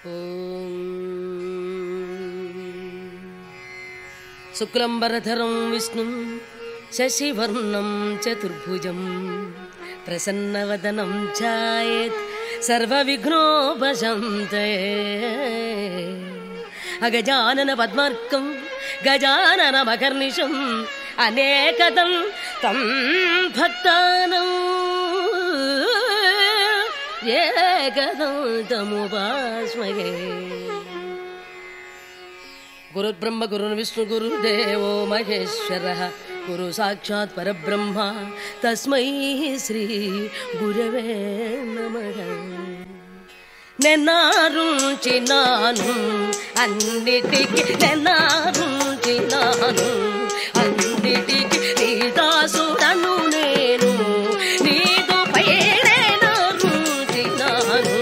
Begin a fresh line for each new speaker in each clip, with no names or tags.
శుక్లంబరధరం విష్ణుం శశివర్ణం చతుర్భుజం ప్రసన్నవదనం ఛాయేత్ సర్వవిఘ్నోపశంతే అగజానన పద్మార్కం గజాననమకర్నిశం అనేకదం తం భక్తానం ఏకదం తముపాస్మయే గురుర్బ్రహ్మ గురుర్ విష్ణు గురుదేవో మహేశ్వర గురు సాక్షాత్ పరబ్రహ్మ తస్మై శ్రీ గురవే నమ నెన్నారుంచినాను అన్నిటికి నెన్నారుంచినాను అన్నిటికి నీ దాసుడను నేను నీదు పైరేనా రుంచినాను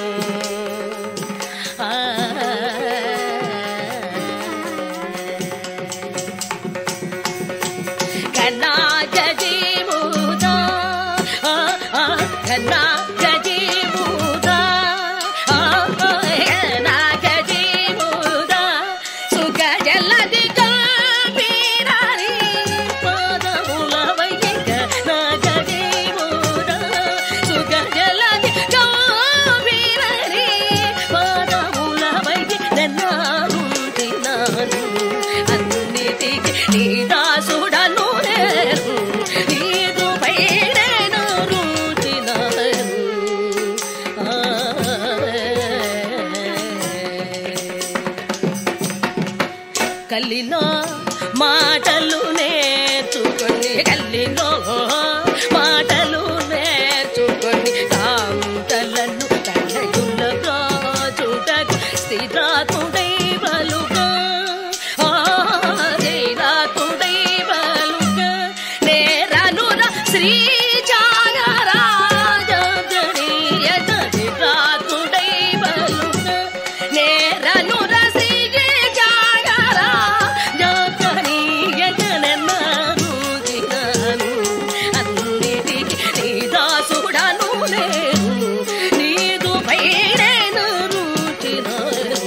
కన్నా గజీముదా కన్నా గజీముదా కన్నా గజీముదా సుఖ జల్లది కబీరారి పాదముల వైక నా గజీముదా సుఖ జల్లది కబీరారి పాదముల వైక నన్నాను తినాను అన్నిటికి నీ దాసుడను నేను నీదు పైడేను రుచినాను కల్లిలో మాటలు నేర్చుకొని కల్లిలో మాటలు నేర్చుకొని కాంతలను తనయులగా చూడకు స్థిరాతుడై బలుగా ధీరాతుడై బలుగా నేరనుర శ్రీ ధీరాతుడై బలుగా నేరనుర శ్రీ అన్నిటికి నీ దాసుడను నేను నీదు పైడేను రుచినాను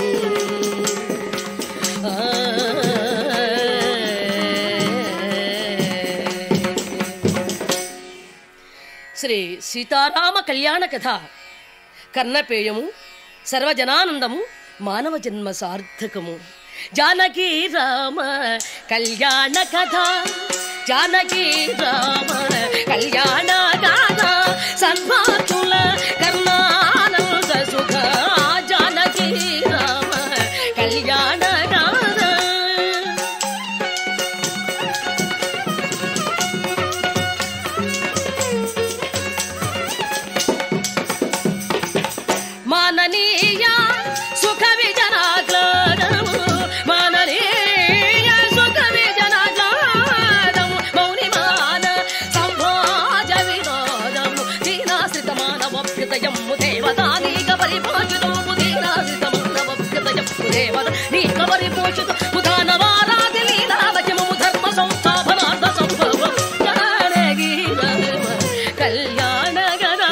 శ్రీ సీతారామ కళ్యాణ కథ కర్ణపేయము సర్వజనానందము మానవ జన్మ సార్థకము జానకి రామ కళ్యాణ కథ జానకి రామ కళ్యాణ గాథ సన్మాతుల కర్ణానంద సుఖ జానకి రామ కళ్యాణ గాథ మాననీయ సుఖ విజనాగ్లాదము మాననీయ సుఖ విజనాగ్లాదము మౌని మాన సంభోజ వినోదము దీనాశ్రిత మానవభ్యుతయము దేవదానీక పరిపోషితము దీనాశ్రిత మానవభ్యుతయము దేవద నీక పరిపోషిత ముదానవారాది లీలావచము ధర్మ సంస్థాపనార్థ సంభవం జానకి రామ కళ్యాణ గదా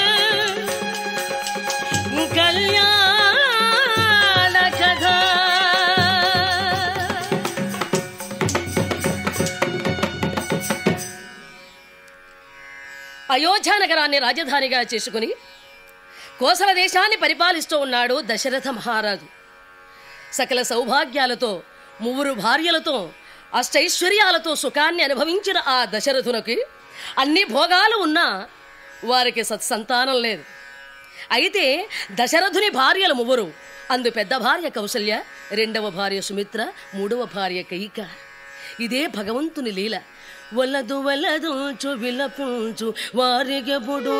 కళ్యాణ కథ అయోధ్య నగరాన్ని రాజధానిగా చేసుకుని కోసల దేశాన్ని పరిపాలిస్తూ ఉన్నాడు దశరథ మహారాజు సకల సౌభాగ్యాలతో ముగ్గురు భార్యలతో అష్టైశ్వర్యాలతో సుఖాన్ని అనుభవించిన ఆ దశరథునకి అన్ని భోగాలు ఉన్నా వారికి సత్సంతానం లేదు అయితే దశరథుని భార్యలు ముగ్గురు అందు పెద్ద భార్య కౌసల్య రెండవ భార్య సుమిత్ర మూడవ భార్య కైక ఇదే భగవంతుని లీల వలదు వలదుంచు విలపించు వారిగెప్పుడు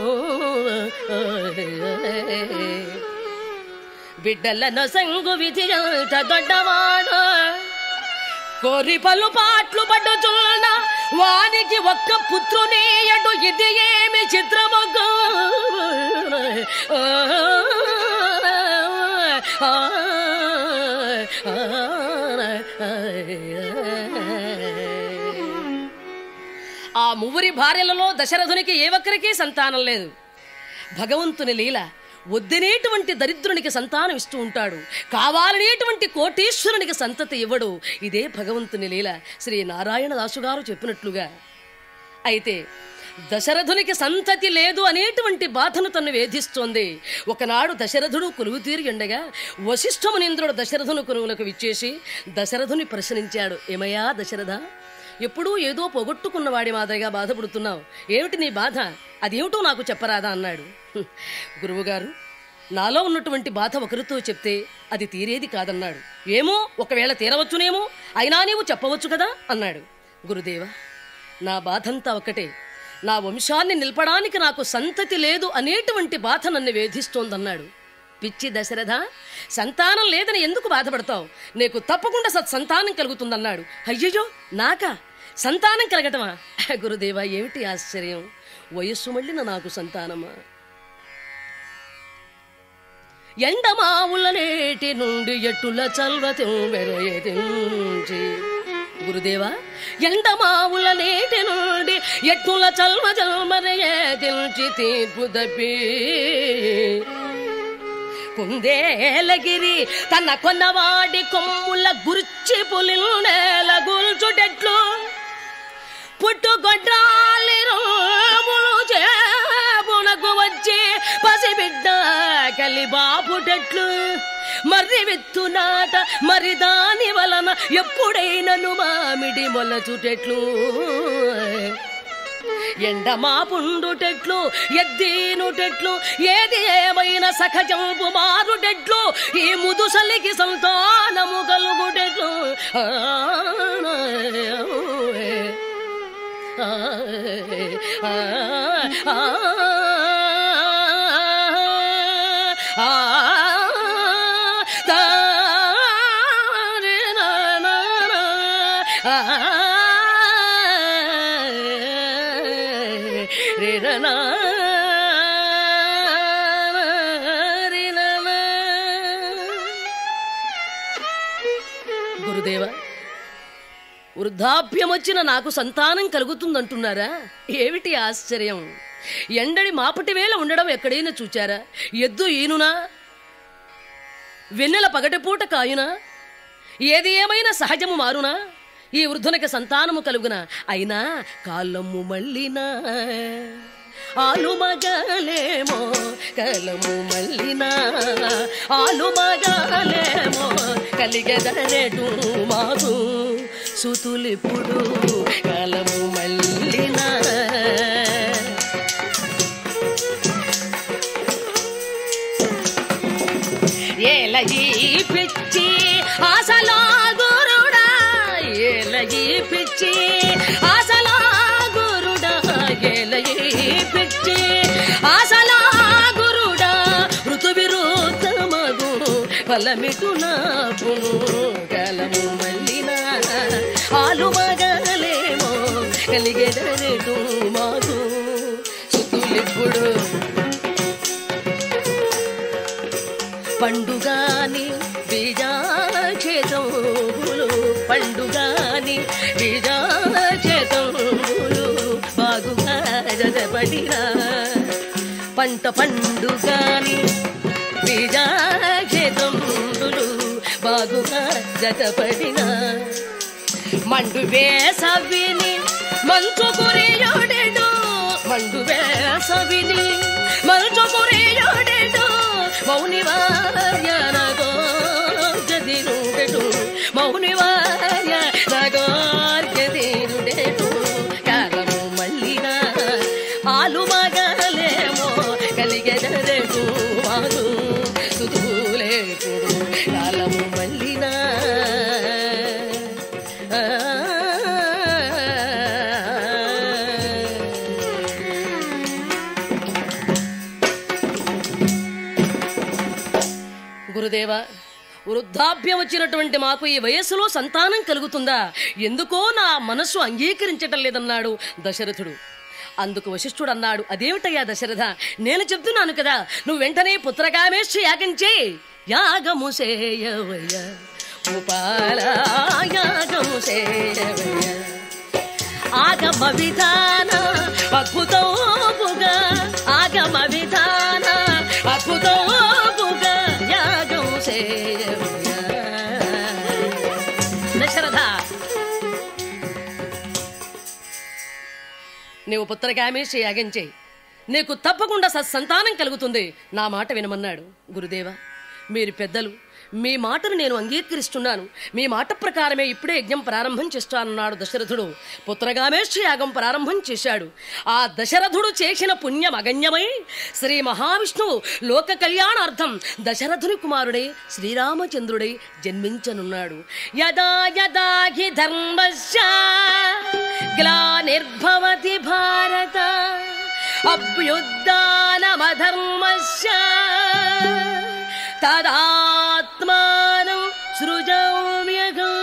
బిడ్డల సంగు విధి దొడ్డవాడు కోరి పలు పాట్లు పడుచున్న వానికి ఒక్క పుత్రునేయడు ఇది ఏమి చిత్రమొగ్గ ఆ మువ్వురి భార్యలలో దశరథునికి ఏ ఒక్కరికి సంతానం లేదు భగవంతుని లీల వద్దనేటువంటి దరిద్రునికి సంతానం ఇస్తూ ఉంటాడు కావాలనేటువంటి కోటీశ్వరునికి సంతతి ఇవ్వడు ఇదే భగవంతుని లీల శ్రీ నారాయణ దాసు గారు చెప్పినట్లుగా అయితే దశరథునికి సంతతి లేదు అనేటువంటి బాధను తను వేధిస్తోంది ఒకనాడు దశరథుడు కొలువు తీరి ఉండగా వశిష్ఠమునింద్రుడు దశరథుని కొలువులకు విచ్చేసి దశరథుని ప్రశ్నించాడు ఏమయ్యా దశరథ ఎప్పుడూ ఏదో పొగొట్టుకున్నవాడి మాదిరిగా బాధపడుతున్నావు ఏమిటి నీ బాధ అదేమిటో నాకు చెప్పరాదా అన్నాడు "హ్మ్, గురువుగారు నాలో ఉన్నటువంటి బాధ ఒకరితో చెప్తే అది తీరేది కాదన్నాడు ఏమో ఒకవేళ తీరవచ్చునేమో అయినా నీవు చెప్పవచ్చు కదా అన్నాడు గురుదేవా నా బాధంతా ఒకటే నా వంశాన్ని నిలపడానికి నాకు సంతతి లేదు అనేటువంటి బాధ నన్ను వేధిస్తోందన్నాడు పిచ్చి దశరథ సంతానం లేదని ఎందుకు బాధపడతావు నీకు తప్పకుండా సత్ సంతానం కలుగుతుందన్నాడు అయ్యయ్యో నాకా సంతానం కలగటమా గురుదేవా ఏమిటి ఆశ్చర్యం వయస్సు మళ్ళిన నాకు సంతానమా ఎండమావుల నేటి నుండి ఎట్టుల చల్వతం వెరయటించి గురుదేవా ఎండమావుల నేటి నుండి ఎట్టుల చల్వ జల్మరయటించి తీర్పు తప్పి కుందేలగిరి తన కొన్నవాడి కొమ్ముల గుర్చి పులిల్ నేల గుల్చుటెట్లు పుట్టుగొడ్రాలి రోములు చేపునకు వచ్చి పసిబిడ్డ కలిబాపుటెట్లు మర్రి విత్తునాట మరి దాని వలన ఎప్పుడైనను మామిడి మొలచుటెట్లు ఎండమాపుండుటెట్లు ఎద్దీనుటెట్లు ఏది ఏమైనా సఖజంపు మారుటెట్లు ఈ ముదుసలికి సంతానము కలుగుటెట్లు ఆ, ఆ, ఆ, ఆ, ఆ, తారి నా, నా, నా, ఆ, రి ర నా, రి ర నా. గురుదేవా వృద్ధాప్యం వచ్చిన నాకు సంతానం కలుగుతుందంటున్నారా ఏమిటి ఆశ్చర్యం ఎండడి మాపటి వేళ ఉండడం ఎక్కడైనా చూచారా ఎద్దు ఈనునా వెన్నెల పగటిపూట కాయునా ఏది ఏమైనా సహజము మారునా ఈ వృద్ధునికి సంతానము కలుగునా అయినా కాలము మళ్ళినా ఆలు మగలేమో కలము మళ్ళినా ఆలు మగలేమో కలిగదరెడు మాకు సుతులిప్పుడు కలము మళ్ళినా ఏలగి పిచ్చి ఆశలా గురుడా ఏలగి పిచ్చి ఆశలా గురుడా ఏలగి పిచ్చి ఆశలా గురుడా ఋతు విరుద్ధమగు ఫలమిటు నాపును గలము మళ్ళిన ఆలు మగలేమో కలిగెదరెటు మాకు సుతులిప్పుడు పండుగాని బీజాక్షేతములు పండుగాని బీజాక్షేతములు బాగుగా జతపడిన పంట పండుగాని బీజాక్షేతములు బాగుగా జతపడిన మండు వేసవిని మంచు కురియోడెడు మండు వేసవిని మంచు కురియోడెడు మౌని వార్య నగో జదిరుడెడు మౌని వార్య నగో జదిరుడెడు కాలము మల్లిన ఆలు మగలేమో కలిగెదరెడు వాడు సుధూలేపుడు కాలము మల్లినా గురుదేవ వృద్ధాప్యం వచ్చినటువంటి మాకు ఈ వయస్సులో సంతానం కలుగుతుందా ఎందుకో నా మనస్సు అంగీకరించటం లేదన్నాడు దశరథుడు అందుకు వశిష్ఠుడు అన్నాడు అదేమిటయ్యా దశరథ నేను చెప్తున్నాను కదా నువ్వు వెంటనే పుత్రకామేశ్వ యాగం చేయి యాగము సేయవయ్య ఉపాల యాగము సేయవయ్య ఆగమ విధాన అద్భుతముగా ఆగమ విధాన అద్భుతం నీవు పుత్రకామేశ్వరి యాగం చేయి నీకు తప్పకుండా సత్సంతానం కలుగుతుంది నా మాట వినమన్నాడు గురుదేవా మీరు పెద్దలు మీ మాటను నేను అంగీకరిస్తున్నాను మీ మాట ప్రకారమే ఇప్పుడే యజ్ఞం ప్రారంభం చేస్తానన్నాడు దశరథుడు పుత్రగామేశ్వరి యాగం ప్రారంభం చేశాడు ఆ దశరథుడు చేసిన పుణ్యం అగణ్యమై శ్రీ మహావిష్ణువు లోక కళ్యాణార్థం దశరథుని కుమారుడై శ్రీరామచంద్రుడై జన్మించనున్నాడు యదా యదా హి ధర్మస్య గ్లానిర్భవతి భారత అభ్యుద్దానమధర్మస్య తదాత్మానం సృజామ్యహం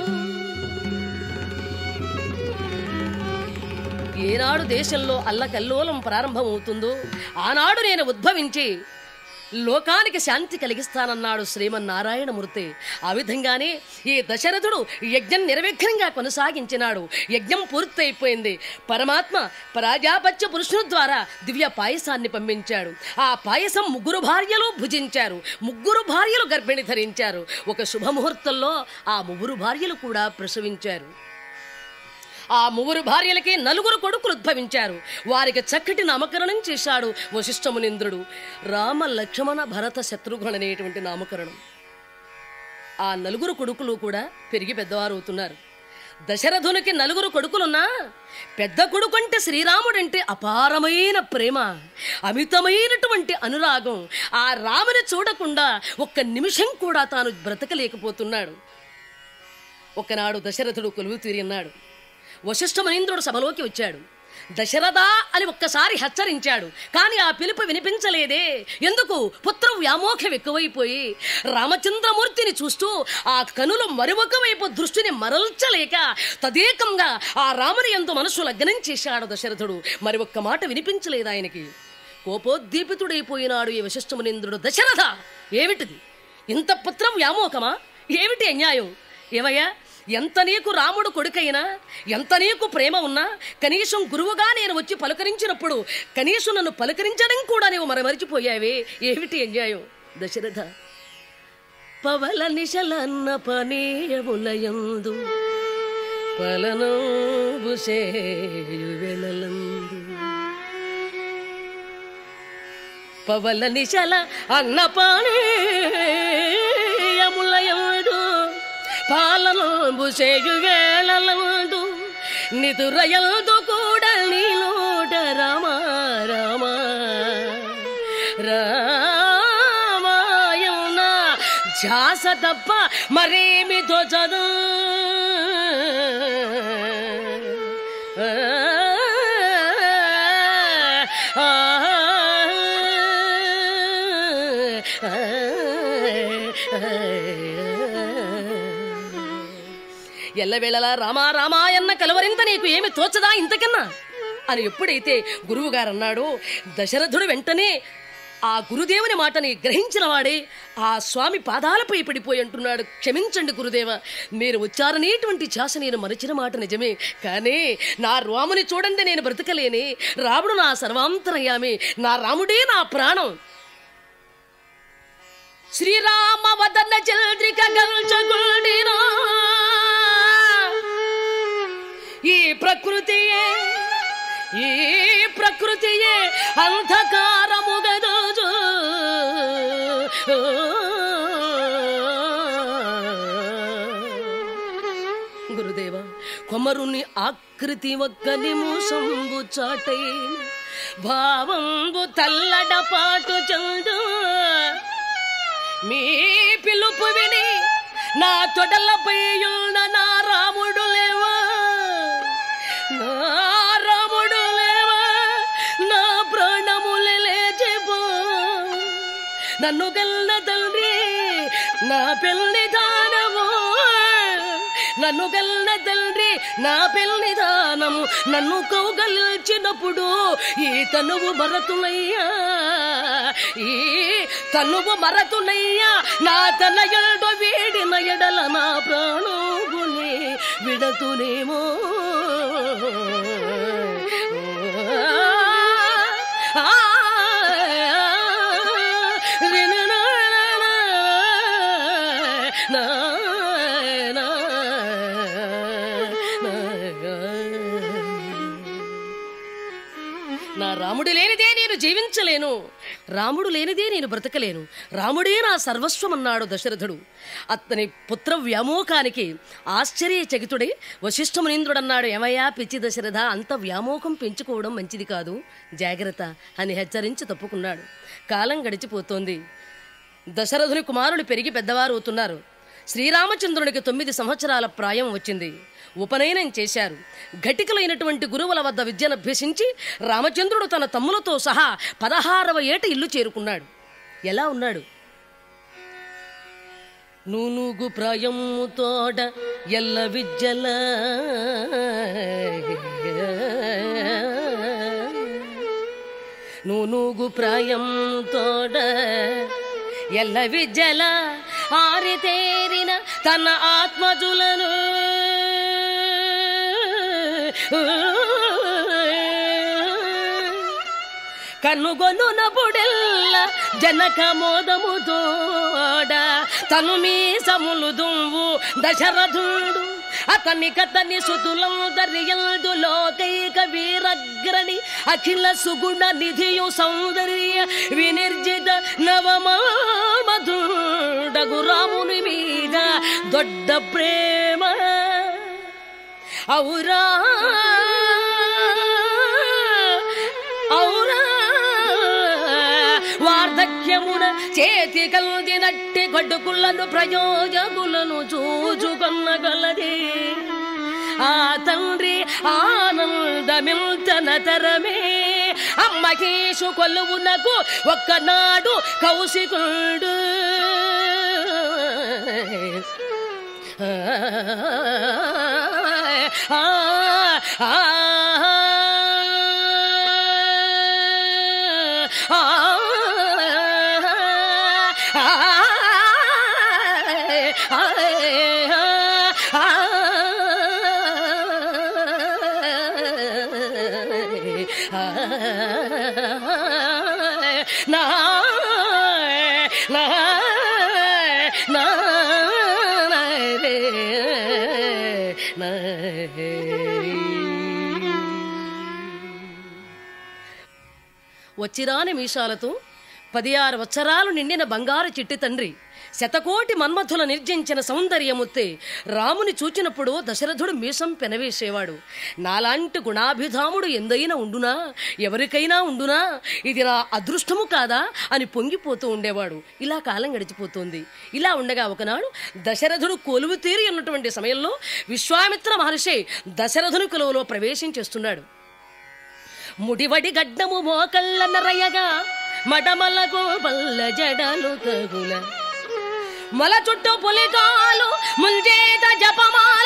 ఏనాడు దేశంలో అల్లకల్లోలం ప్రారంభమవుతుందో ఆనాడు నేను ఉద్భవించి లోకానికి శాంతి కలిగిస్తానన్నాడు శ్రీమన్నారాయణమూర్తి ఆ విధంగానే ఈ దశరథుడు యజ్ఞం నిర్విఘ్నంగా కొనసాగించినాడు యజ్ఞం పూర్తయిపోయింది పరమాత్మ ప్రాజాపత్య పురుషుని ద్వారా దివ్య పాయసాన్ని పంపించాడు ఆ పాయసం ముగ్గురు భార్యలు భుజించారు ముగ్గురు భార్యలు గర్భిణి ధరించారు ఒక శుభముహూర్తంలో ఆ ముగ్గురు భార్యలు కూడా ప్రసవించారు ఆ ముగ్గురు భార్యలకి నలుగురు కొడుకులు ఉద్భవించారు వారికి చక్కటి నామకరణం చేశాడు వశిష్ఠమునింద్రుడు రామ లక్ష్మణ భరత శత్రుఘ్న అనేటువంటి నామకరణం ఆ నలుగురు కొడుకులు కూడా పెరిగి పెద్దవారు అవుతున్నారు దశరథునికి నలుగురు కొడుకులున్నా పెద్ద కొడుకు అంటే శ్రీరాముడంటే అపారమైన ప్రేమ అమితమైనటువంటి అనురాగం ఆ రాముని చూడకుండా ఒక్క నిమిషం కూడా తాను బ్రతకలేకపోతున్నాడు ఒకనాడు దశరథుడు కొలువు తీరిన్నాడు వశిష్ఠమనీంద్రుడు సభలోకి వచ్చాడు దశరథ అని ఒక్కసారి హెచ్చరించాడు కానీ ఆ పిలుపు వినిపించలేదే ఎందుకు పుత్ర వ్యామోహం ఎక్కువైపోయి రామచంద్రమూర్తిని చూస్తూ ఆ కనులు మరొక వైపు దృష్టిని మరల్చలేక తదేకంగా ఆ రాముని ఎందు మనసు లగ్నం చేశాడు దశరథుడు మరి ఒక్క మాట వినిపించలేదు ఆయనకి కోపోద్దీపితుడైపోయినాడు ఈ వశిష్ఠమునింద్రుడు దశరథ ఏమిటిది ఇంత పుత్రం వ్యామోహమా ఏమిటి అన్యాయం ఏవయ్యా ఎంత నీకు రాముడు కొడుకైనా ఎంత నీకు ప్రేమ ఉన్నా కనీసం గురువుగా నేను వచ్చి పలకరించినప్పుడు కనీసం నన్ను పలకరించడం కూడా నీవు మరమరిచిపోయావే ఏమిటి అన్యాయం దశరథ పవల నిశలన్న పనీయములయందు పలనోబు సేయు వెలలందు పవల నిశల అన్న పానీయములయందు పాలనంబు చేయు వేళలందు నిదురయందు కూడా నీలోట రామ రామ రామాయణ ధ్యాస తప్ప మరేమి తోచదు ఎల్లవేళలా రామా రామాయన్న కలవరింత నీకు ఏమి తోచదా ఇంతకన్నా అని ఎప్పుడైతే గురువుగారు అన్నాడో దశరథుడు వెంటనే ఆ గురుదేవుని మాటని గ్రహించిన వాడే ఆ స్వామి పాదాలపై పడిపోయి అంటున్నాడు క్షమించండి గురుదేవ మీరు వచ్చారనేటువంటి ఛాస నేను మరచిన మాట నిజమే కానీ నా రాముని చూడండి నేను బ్రతకలేని రాముడు నా సర్వాంతరయామి నా రాముడే నా ప్రాణం శ్రీరామ వదన చంద్రిక గల్చగుండినా ఈ ప్రకృతియే ఈ ప్రకృతియే అంధకారముగదోజు గురుదేవ కొమరుని ఆకృతి ఒక్క నిముషంబు చాటై భావంబు తల్లడ పాటు చందు మీ పిలుపు విని నా తొడలపై ఉన్న నా రాముడు లేవా నా రాముడు లేవా నా ప్రాణములు లేచిపో నన్ను గల్ల తండ్రి నా పెళ్లి దానము నన్ను గల్ల తండ్రి నా పెళ్లి దానము నన్ను కౌగలిచినప్పుడు ఈ తనువు మరతులయ్యా ఈ తనువు మరతులయ్యా నా తనయుడు వీడిన ఎడల నా ప్రాణోగుని విడతునేమో ఆ రాముడు లేనిదే నేను జీవించలేను రాముడు లేనిదే నేను బ్రతకలేను రాముడే నా సర్వస్వం అన్నాడు దశరథుడు అతని పుత్ర వ్యామోకానికి ఆశ్చర్యచకితుడై వశిష్ఠమునీంద్రుడన్నాడు ఏమయ్యా పిచ్చి దశరథ అంత వ్యామోకం పెంచుకోవడం మంచిది కాదు జాగ్రత్త అని హెచ్చరించి తప్పుకున్నాడు కాలం గడిచిపోతోంది దశరథుని కుమారులు పెరిగి పెద్దవారు అవుతున్నారు శ్రీరామచంద్రునికి తొమ్మిది సంవత్సరాల ప్రాయం వచ్చింది ఉపనయనం చేశారు ఘటికలైనటువంటి గురువుల వద్ద విద్యను అభ్యసించి రామచంద్రుడు తన తమ్ములతో సహా పదహారవ ఏట ఇల్లు చేరుకున్నాడు ఎలా ఉన్నాడు నూనుగు ప్రాయము తోడ ఎల్ల విద్యల నూనుగు ప్రాయం తోడ ఎల్ల విద్యల ఆరితేరిన తన ఆత్మజులను కనుగొనునపుడెల్ల జనక మోదము తోడ తను మీసములు దువ్వు దశరథుడు అతని కతని సుతులం దర్యందు లోకైక వీరగ్రణి అఖిల సుగుణ నిధియు సౌందర్య వినిర్జిత నవమామధుడగు రాముని మీద దొడ్డ ప్రేమ ఔరా ఔరా వార్ధక్యమున చేతి కల్దినట్టి గడ్డుకులను ప్రయోజకులను చూచుకొన్నగలది ఆ తండ్రి ఆనందమిల్తన తరమే అమ్మకీషు కొలువునకు ఒక్కనాడు కౌశికుడు ఆ ఆ నా నా నా రే నా వచ్చిరాని మీసాలతో పది ఆరు వచ్చరాలు నిండిన బంగారు చిట్టి తండ్రి శతకోటి మన్మథుల నిర్జించిన సౌందర్యముత్తే రాముని చూచినప్పుడు దశరథుడు మీసం పెనవేసేవాడు నాలాంటి గుణాభిధాముడు ఎందైనా ఉండునా ఎవరికైనా ఉండునా ఇది నా అదృష్టము కాదా అని పొంగిపోతూ ఉండేవాడు ఇలా కాలం గడిచిపోతోంది ఇలా ఉండగా ఒకనాడు దశరథుడు కొలువు తీరి ఉన్నటువంటి సమయంలో విశ్వామిత్ర మహర్షి దశరథుని కొలువులో ప్రవేశం చేస్తున్నాడు ముడివడి గడ్డము మోకళ్ళ నరయగా మడమలకు పల్ల జడలు తగుల మల చుట్టూ పులికాలు ముంజేత జపమాల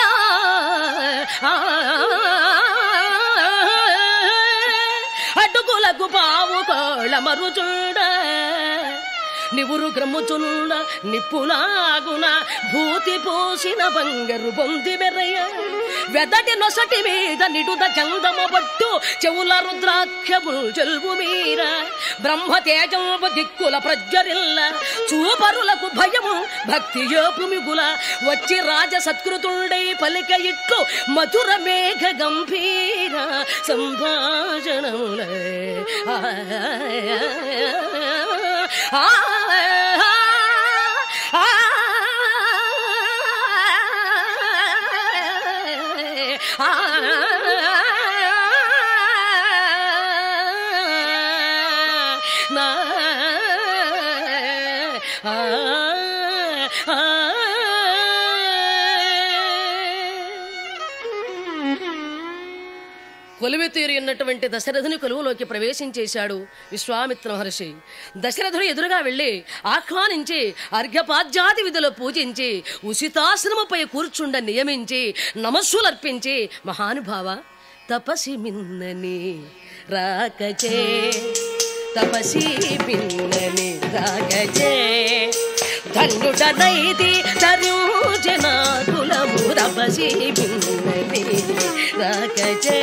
అడ్డుకులకు పావు కోళ్ళ మరుచుండ నివురు గ్రమ్ముచున్న నిప్పులాగున భూతి పోసిన బంగారు బొంది మెరయ్య వెదటి నొసటి మీద నిడుద చందమ పట్టు చెవుల రుద్రాక్షము చెల్వు మీర బ్రహ్మ తేజము దిక్కుల ప్రజ్వరిల్ల చూపరులకు భయము భక్తి యోపు మిగుల వచ్చి రాజ సత్కృతుండై పలిక ఇట్లు మధుర మేఘ గంభీర సంభాషణముల ఆ కొలువి తీరి ఉన్నటువంటి దశరథుని కొలువులోకి ప్రవేశించేశాడు విశ్వామిత్ర మహర్షి దశరథుడు ఎదురుగా వెళ్ళి ఆహ్వానించి అర్ఘ్యపాద్యాది విధులు పూజించి ఉచితాశ్రమపై కూర్చుండ నియమించి నమస్సులర్పించి మహానుభావ తపసి మిన్నని రాకచే తపసి మిన్నని రాకచే ధన్యుడనైది తరుజనాకులము తపసి మిన్నని రాకచే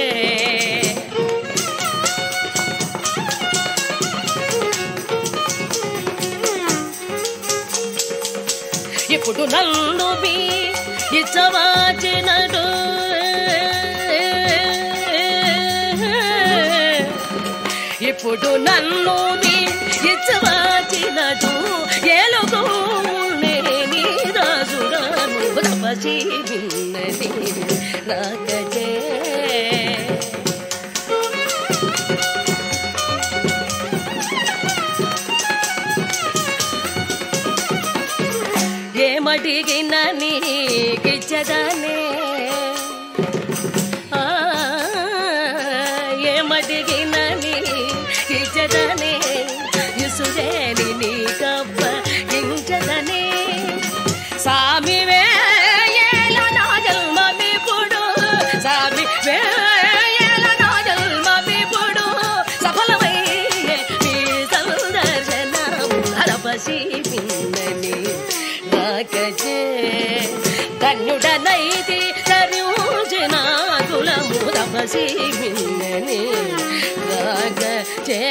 ఇప్పుడు నన్ను మీ ఇచ్చవాచినడు ఇప్పుడు నన్ను నీ ఇచ్చవాచినటు ఏలుగు నీ రాజుగాను తపసి విన్నది రాకజే ఏమడిగిన నీకిచ్చదనే ఆ, ఏమడిగిన నీకిచ్చదనే ఇసురేని నీ కవ్వ ఇంచదనే సామి వేల నా జన్మమిప్పుడు సామి వేల నా జన్మమిప్పుడు సఫలమయ్యే నీ సందర్శనం హరపసి పిన్నని రాకజే ధన్యుడనైతి తరుజన కులము తపసి పిన్నని రాకజే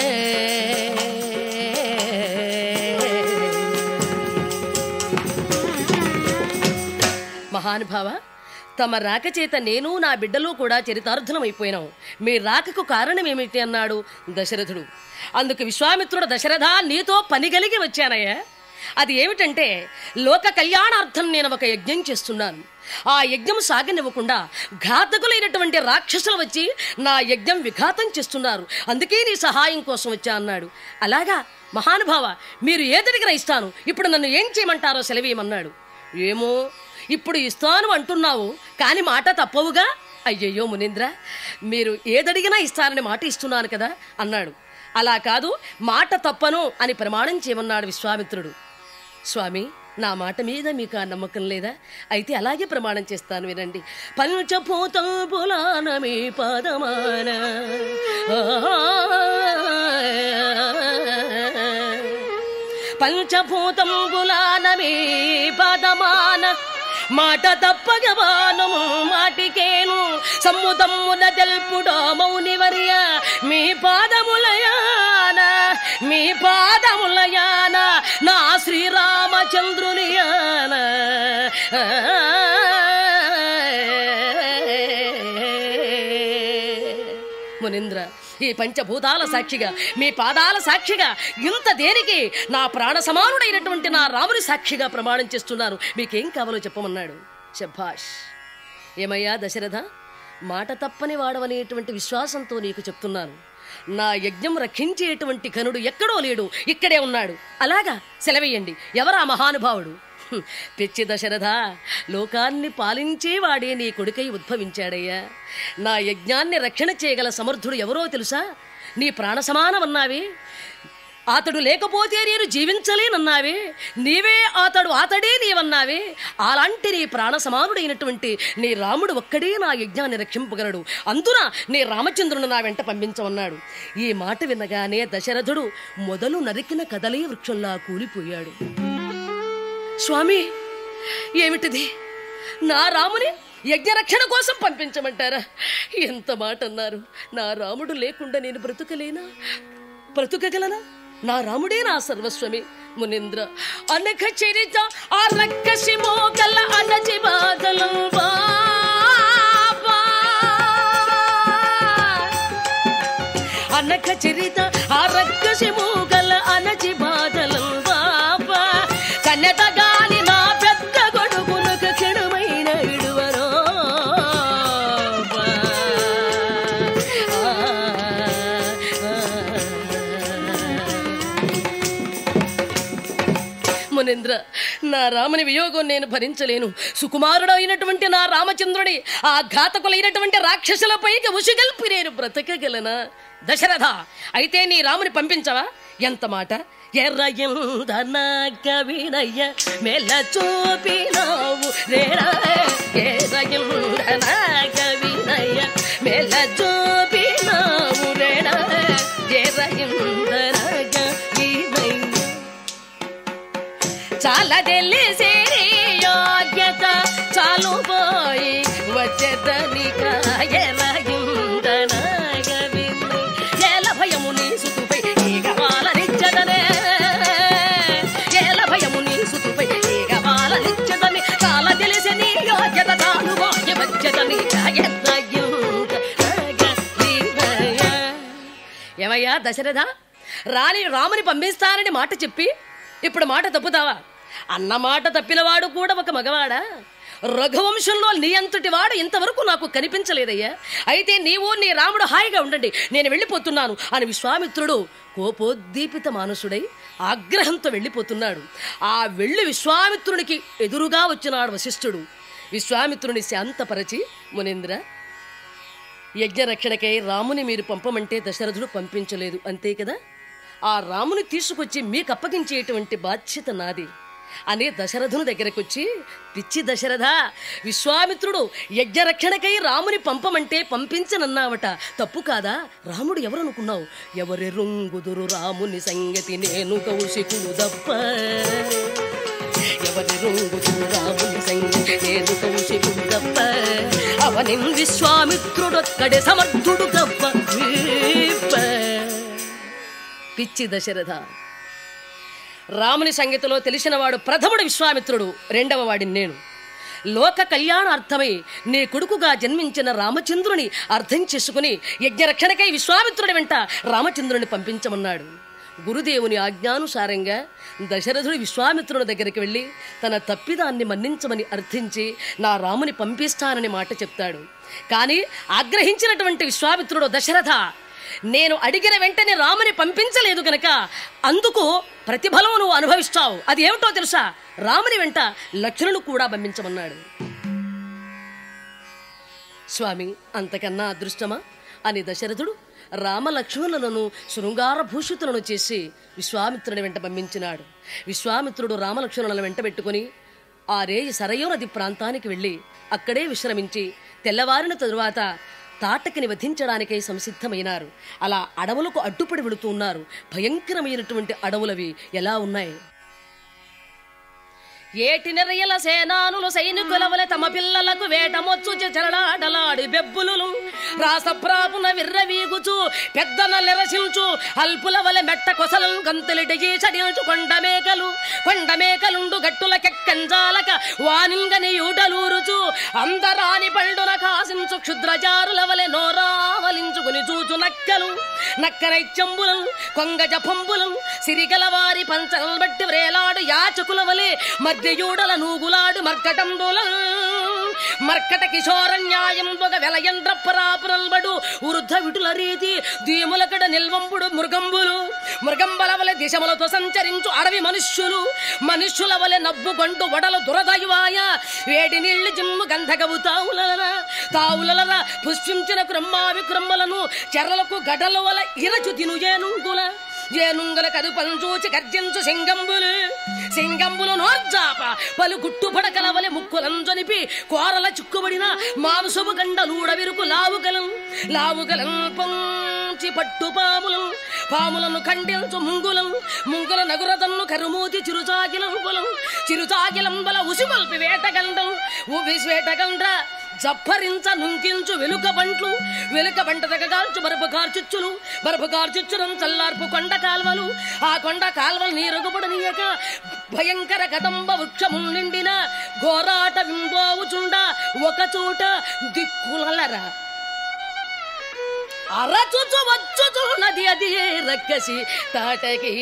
మహానుభావ తమ రాక చేత నేను నా బిడ్డలు కూడా చరితార్థనమైపోయినాం మీ రాకకు కారణం ఏమిటి అన్నాడు దశరథుడు అందుకు విశ్వామిత్రుడు దశరథ నీతో పని కలిగి వచ్చానయ్యా అది ఏమిటంటే లోక కళ్యాణార్థం నేను ఒక యజ్ఞం చేస్తున్నాను ఆ యజ్ఞం సాగనివ్వకుండా ఘాతకులైనటువంటి రాక్షసులు వచ్చి నా యజ్ఞం విఘాతం చేస్తున్నారు అందుకే నీ సహాయం కోసం వచ్చా అన్నాడు అలాగా మహానుభావ మీరు ఏదడిగినా ఇస్తాను ఇప్పుడు నన్ను ఏం చేయమంటారో సెలవేయమన్నాడు ఏమో ఇప్పుడు ఇస్తాను అంటున్నావు కాని మాట తప్పవుగా అయ్యయ్యో మునీంద్ర మీరు ఏదడిగినా ఇస్తానని మాట ఇస్తున్నాను కదా అన్నాడు అలా కాదు మాట తప్పను అని ప్రమాణం చేయమన్నాడు విశ్వామిత్రుడు స్వామి నా మాట మీద మీకు ఆ నమ్మకం లేదా అయితే అలాగే ప్రమాణం చేస్తాను వినండి పంచభూతం పులాన మీ పదమాన పంచభూతంబులాన మీ పదమాన మాట తప్పగవానము మాటికేను సమ్ముదమ్మున తెలుపుడో మౌనివర్య మీ పాదములయాన మీ పాదములయాన నా శ్రీరామచంద్రునియాన మునింద్ర ఈ పంచభూతాల సాక్షిగా మీ పాదాల సాక్షిగా ఇంత దేనికి నా ప్రాణ సమానుడైనటువంటి నా రాముని సాక్షిగా ప్రమాణం చేస్తున్నాను మీకేం కావాలో చెప్పమన్నాడు శభాష్ ఏమయ్యా దశరథ మాట తప్పని వాడవనేటువంటి విశ్వాసంతో నీకు చెప్తున్నాను నా యజ్ఞం రక్షించేటువంటి ఘనుడు ఎక్కడో లేడు ఇక్కడే ఉన్నాడు అలాగా సెలవేయండి ఎవరా మహానుభావుడు హ్మ్, పిచ్చి దశరథ లోకాన్ని పాలించేవాడే నీ కొడుకై ఉద్భవించాడయ్యా నా యజ్ఞాన్ని రక్షణ చేయగల సమర్థుడు ఎవరో తెలుసా నీ ప్రాణ సమానమన్నావే అతడు లేకపోతే నేను జీవించలేనన్నావే నీవే అతడు అతడే నీవన్నావే అలాంటి నీ ప్రాణ సమానుడైనటువంటి నీ రాముడు ఒక్కడే నా యజ్ఞాన్ని రక్షింపగలడు అందున నీ రామచంద్రుని నా వెంట పంపించమన్నాడు ఈ మాట వినగానే దశరథుడు మొదలు నరికిన కదలే వృక్షంలా కూలిపోయాడు స్వామి ఏమిటిది నా రాముని యజ్ఞరక్షణ కోసం పంపించమంటారా ఎంత మాట అన్నారు నా రాముడు లేకుండా నేను బ్రతుకలేనా బ్రతుకగలనా నా రాముడే నా సర్వస్వమి మునింద్ర అనక చరిత ఆ రక్కసి మోగల అనజి బాధలం అనక చరిత ఆ రక్కసి మూగల అనజి బాధలం బాబా కన్నెత గాని నా పెద్ద గొడుగునకు చెడుమైన ఇడువరో మునేంద్ర నా రాముని వియోగం నేను భరించలేను సుకుమారుడు అయినటువంటి నా రామచంద్రుడి ఆ ఘాతకులైనటువంటి రాక్షసులపైకి ఉసిగల్పి నేను బ్రతకగలనా దశరథ అయితే నీ రాముని పంపించవా ఎంత మాట ఎర్రయిందన కవినయ్య మెల్ల చూపినావు రేడా ఎర్రయిందన కవినయ్య మెల్ల చూపినావు రేడా ఎర్రయిందన కవినయ్య చాలా తెలిసే యోగ్యత చాలు పోయి వచ్చేదని ఏల భయము నీ సుతుపై ఈగ వాలనిచ్చదనే ఏల భయము నీ సుతుపై ఈగ వాలనిచ్చదని చాలా తెలిసి నీ యోగ్యత చాలు పోయి వచ్చేదని ఏమయ్యా ఏమయ్యా దశరథ రాని రాముని పంపిస్తానని మాట చెప్పి ఇప్పుడు మాట తప్పుతావా అన్న మాట తప్పినవాడు కూడా ఒక మగవాడా రఘువంశంలో నీ అంతటి వాడు ఇంతవరకు నాకు కనిపించలేదయ్యా అయితే నీవు నీ రాముడు హాయిగా ఉండండి నేను వెళ్ళిపోతున్నాను అని విశ్వామిత్రుడు కోపోద్దీపిత మానసుడై ఆగ్రహంతో వెళ్ళిపోతున్నాడు ఆ వెళ్ళి విశ్వామిత్రునికి ఎదురుగా వచ్చినాడు వశిష్ఠుడు విశ్వామిత్రుని శాంతపరచి మునేంద్ర యజ్ఞరక్షణకై రాముని మీరు పంపమంటే దశరథుడు పంపించలేదు అంతే కదా ఆ రాముని తీసుకొచ్చి మీకు అప్పగించేటువంటి బాధ్యత నాది అనే దశరథుని దగ్గరకు వచ్చి పిచ్చి దశరథ విశ్వామిత్రుడు యజ్ఞరక్షణకై రాముని పంపమంటే పంపించనన్నావట తప్పు కాదా రాముడు ఎవరనుకున్నావు ఎవరి రుంగుదురు రాముని సంగతి నేను కౌశికుడు దప్ప ఎవరి రుంగుదురు రాముని సంగతి నేను కౌశికుడు దప్ప అవని విశ్వామిత్రుడొక్కడే సమర్థుడు గవ్వ వీప్ప. పిచ్చి దశరథ రాముని సంగతిలో తెలిసినవాడు ప్రథముడు విశ్వామిత్రుడు రెండవ వాడిని నేను లోక కళ్యాణార్థమై నీ కొడుకుగా జన్మించిన రామచంద్రుని అర్థం చేసుకుని యజ్ఞరక్షణకై విశ్వామిత్రుడి వెంట రామచంద్రుని పంపించమన్నాడు గురుదేవుని ఆజ్ఞానుసారంగా దశరథుడు విశ్వామిత్రుని దగ్గరికి వెళ్ళి తన తప్పిదాన్ని మన్నించమని అర్థించి నా రాముని పంపిస్తానని మాట చెప్తాడు కానీ ఆగ్రహించినటువంటి విశ్వామిత్రుడు దశరథ నేను అడిగిన వెంటనే రాముని పంపించలేదు గనక అందుకు ప్రతిఫలం నువ్వు అనుభవిస్తావు అది ఏమిటో తెలుసా రాముని వెంట లక్ష్మణుడు కూడా పంపించమన్నాడు స్వామి అంతకన్నా అదృష్టమా అని దశరథుడు రామలక్ష్మణులను శృంగారభూషితులను చేసి విశ్వామిత్రుని వెంట పంపించినాడు విశ్వామిత్రుడు రామలక్ష్మణులను వెంట పెట్టుకుని ఆ రేయి సరయూ నది ప్రాంతానికి వెళ్ళి అక్కడే విశ్రమించి తెల్లవారిన తరువాత తాటకిని వధించడానికై సంసిద్ధమైనారు అలా అడవులకు అడ్డుపడి వెళుతూ ఉన్నారు భయంకరమైనటువంటి అడవులవి ఎలా ఉన్నాయి ఏటి నెరయల సేనానులు సైనికుల వలె తమ పిల్లలకు వేటమొచ్చు చెరడాడలాడి బెబ్బులు రాసప్రాపున విర్రవీగుచు పెద్దన నిరసించు అల్పుల వలె మెట్ట కొసలను గంతులిటికి చడించు కొండ మేకలు కొండ మేకలుండు గట్టుల కెక్కంజాలక వానింగని యూటలూరుచు అందరాని పల్డున కాసించు క్షుద్రజారుల వలె నోరావలించుకుని చూచు నక్కలు నక్కరైత్యంబులం కొంగ జపంబులం సిరిగల వారి పంచల్ బట్టి వ్రేలాడు యాచకుల వలె మధ్యయూడల నూగులాడు మర్కటంబులం మర్కట కిశోర న్యాయం ఒక వెలయంద్ర పరాపురల్బడు వృద్ధ విటుల రీతి దీములకడ నిల్వంబుడు మృగంబులు మృగంబల వలె దిశములతో సంచరించు అడవి మనుష్యులు మనుష్యుల వలె నవ్వుకొంటూ వడలు దురదయువాయ వేడి నీళ్లు జిమ్ము గంధగవు తావులరా తావులరా పుష్పించిన క్రమ్మావి క్రమ్మలను చెరలకు గడల వల ఇరచు తిను ఏనుంగుల ఏనుంగుల కదు పంచూచి గర్జించు సింగంబులు సింగంబులు నోర్జాప పలు గుట్టు పడకల వలె ముక్కులంజొనిపి కోరల చిక్కుబడిన మాంసము గండలూడ విరుకు లావుగలం లావుగలం పొంచి పట్టు పాములం పాములను ఖండించు ముంగులం ముంగుల నగురదన్ను కరుమూతి చిరుచాకిలం పొలం చిరుచాకిలం బల ఉసిగొల్పి వేటగండం ఉవి వేటగండ్ర జప్పరించ నుంకించు వెలుక బంట్లు వెలుక బంట దగ్గగాల్చు బరపు కార్చిచ్చులు బరపు కార్చిచ్చురం చల్లార్పు కొండ కాల్వలు ఆ కొండ కాల్వలు నీరగుపడనీయక భయంకర కదంబ వృక్షము నిండిన ఘోరాట వింబోవుచుండ ఒక చోట దిక్కులరా అరచుచు వచ్చుచున్నది అది రక్కసి తాటకి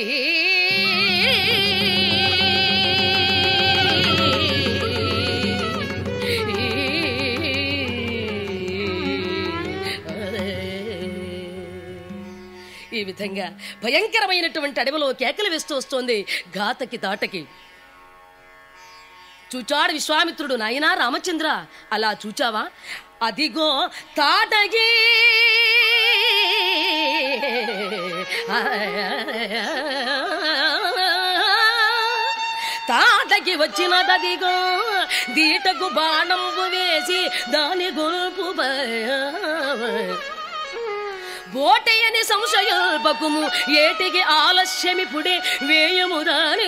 ఈ విధంగా భయంకరమైనటువంటి అడవిలో కేకలు వేస్తూ వస్తోంది ఘాతకి తాటకి చూచాడు విశ్వామిత్రుడు నాయనా రామచంద్ర అలా చూచావా అదిగో తాటగి తాటకి వచ్చినదదిగో దీటకు బాణంబు వేసి దాని గొల్పు బోటయని సంశయల్పకుము ఏటికి ఆలస్యమిపుడే వేయముదానే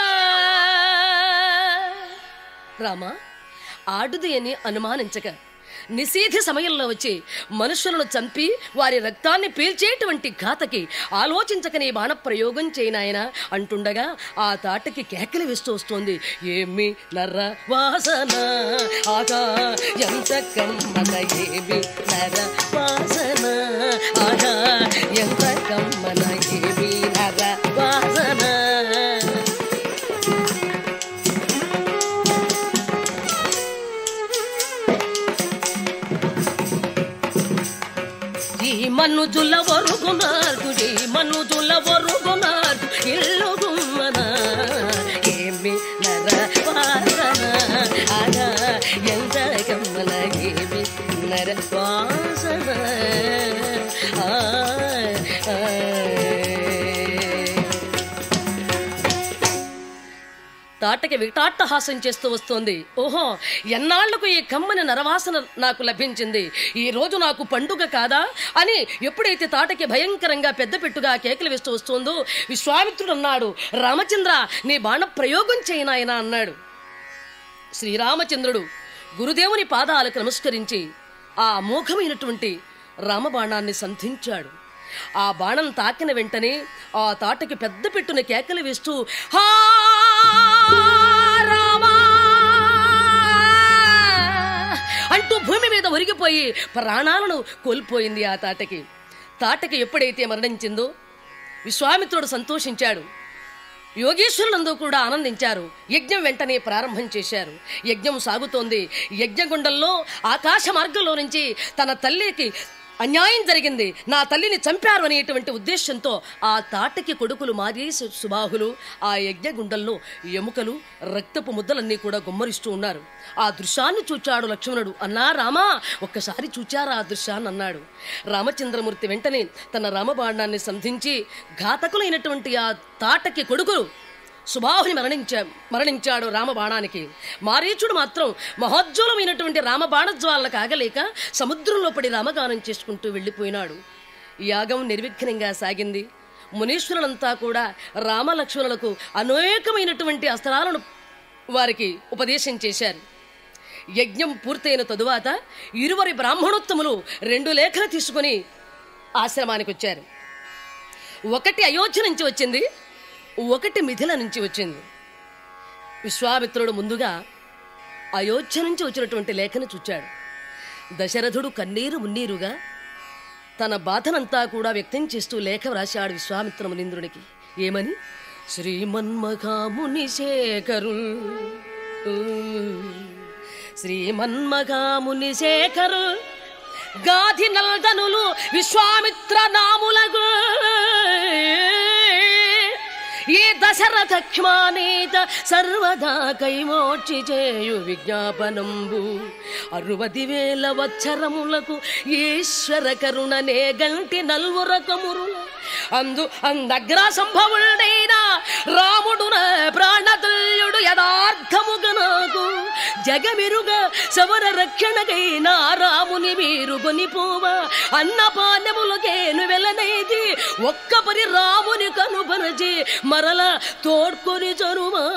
రామా ఆడుది అని అనుమానించక నిశీధి సమయంలో వచ్చి మనుషులను చంపి వారి రక్తాన్ని పీల్చేటువంటి ఘాతకి ఆలోచించకనే బాణ ప్రయోగం చేయనాయన అంటుండగా ఆ తాటకి కేకలు వేస్తూ వస్తోంది ఏమి నర్ర వాసన ఆగా ఎంత కమ్మన ఏమి నర వాసన ఆగా ఎంత కమ్మన ఏమి నర వాసన ఈ మనుజుల ఒరుగునారు ఈ మనుజుల ఒరుగునారు ఇల్లు గుమ్మన ఏమి నర వాసన అగా ఎంత గమ్మన ఏమి నర వాసన ఆ, ఆ. తాటకి వికటాట్టహాసం చేస్తూ వస్తోంది ఓహో ఎన్నాళ్లకు ఈ కమ్మని నరవాసన నాకు లభించింది ఈ రోజు నాకు పండుగ కాదా అని ఎప్పుడైతే తాటకి భయంకరంగా పెద్ద పెట్టుగా కేకలు వేస్తూ వస్తుందో విశ్వామిత్రుడు అన్నాడు రామచంద్ర నీ బాణ ప్రయోగం చేయనాయనా అన్నాడు శ్రీరామచంద్రుడు గురుదేవుని పాదాలకు నమస్కరించి ఆ అమోఘమైనటువంటి రామబాణాన్ని సంధించాడు ఆ బాణం తాకిన వెంటనే ఆ తాటకి పెద్ద పెట్టున కేకలు వేస్తూ హా రామా అంటూ భూమి మీద ఒరిగిపోయి ప్రాణాలను కోల్పోయింది ఆ తాటకి తాటకి ఎప్పుడైతే మరణించిందో విశ్వామిత్రుడు సంతోషించాడు యోగేశ్వరులందరూ కూడా ఆనందించారు యజ్ఞం వెంటనే ప్రారంభం చేశారు యజ్ఞం సాగుతోంది యజ్ఞగుండంలో ఆకాశ మార్గంలో నుంచి తన తల్లికి అన్యాయం జరిగింది నా తల్లిని చంపారు అనేటువంటి ఉద్దేశంతో ఆ తాటకి కొడుకులు మారి సు- సుబాహులు ఆ యజ్ఞగుండంలో ఎముకలు రక్తపు ముద్దలన్నీ కూడా గుమ్మరిస్తూ ఉన్నారు ఆ దృశ్యాన్ని చూచాడు లక్ష్మణుడు అన్నా రామా ఒక్కసారి చూచారా ఆ దృశ్యాన్ని అన్నాడు రామచంద్రమూర్తి వెంటనే తన రామబాణాన్ని సంధించి ఘాతకులైనటువంటి ఆ తాటకి కొడుకులు సుబాహుని మరణించా మరణించాడు రామబాణానికి మారీచుడు మాత్రం మహోజ్వలమైనటువంటి రామబాణజ్వాలకు ఆగలేక సముద్రంలో పడి రామగానం చేసుకుంటూ వెళ్ళిపోయినాడు ఈ యాగం నిర్విఘ్నంగా సాగింది మునీశ్వరులంతా కూడా రామలక్ష్మణులకు అనేకమైనటువంటి అస్త్రాలను వారికి ఉపదేశం చేశారు యజ్ఞం పూర్తయిన తదువాత ఇరువరి బ్రాహ్మణోత్తములు రెండు లేఖలు తీసుకుని ఆశ్రమానికి వచ్చారు ఒకటి అయోధ్య నుంచి వచ్చింది ఒకటి మిథిల నుంచి వచ్చింది విశ్వామిత్రుడు ముందుగా అయోధ్య నుంచి వచ్చినటువంటి లేఖను చూచాడు దశరథుడు కన్నీరు మున్నీరుగా తన బాధనంతా కూడా వ్యక్తం చేస్తూ లేఖ వ్రాశాడు విశ్వామిత్ర మునీంద్రునికి ఏమని శ్రీమన్మఘాముని శేఖరు శ్రీమన్మఘాముని శేఖరు గాధి నల్దనులు విశ్వామిత్ర నాములగు ఈ దశరథ క్షమానేత సర్వదా కైమోర్చి చేయు విజ్ఞాపనంబు అరువది వేల వచ్చరములకు ఈశ్వర కరుణనే గంటి నల్వురకమురుల అందు అందగ్ర సంభవుడైన రాముడున ప్రాణతుల్యుడు యథార్థముగా నాకు జగమిరుగ సవర రక్షణకైన రాముని మీరు కొనిపోవా అన్నపానములకేను వెలనైది ఒక్క పరి రాముని కనుపరచి మరల తోడ్కొని చరుమా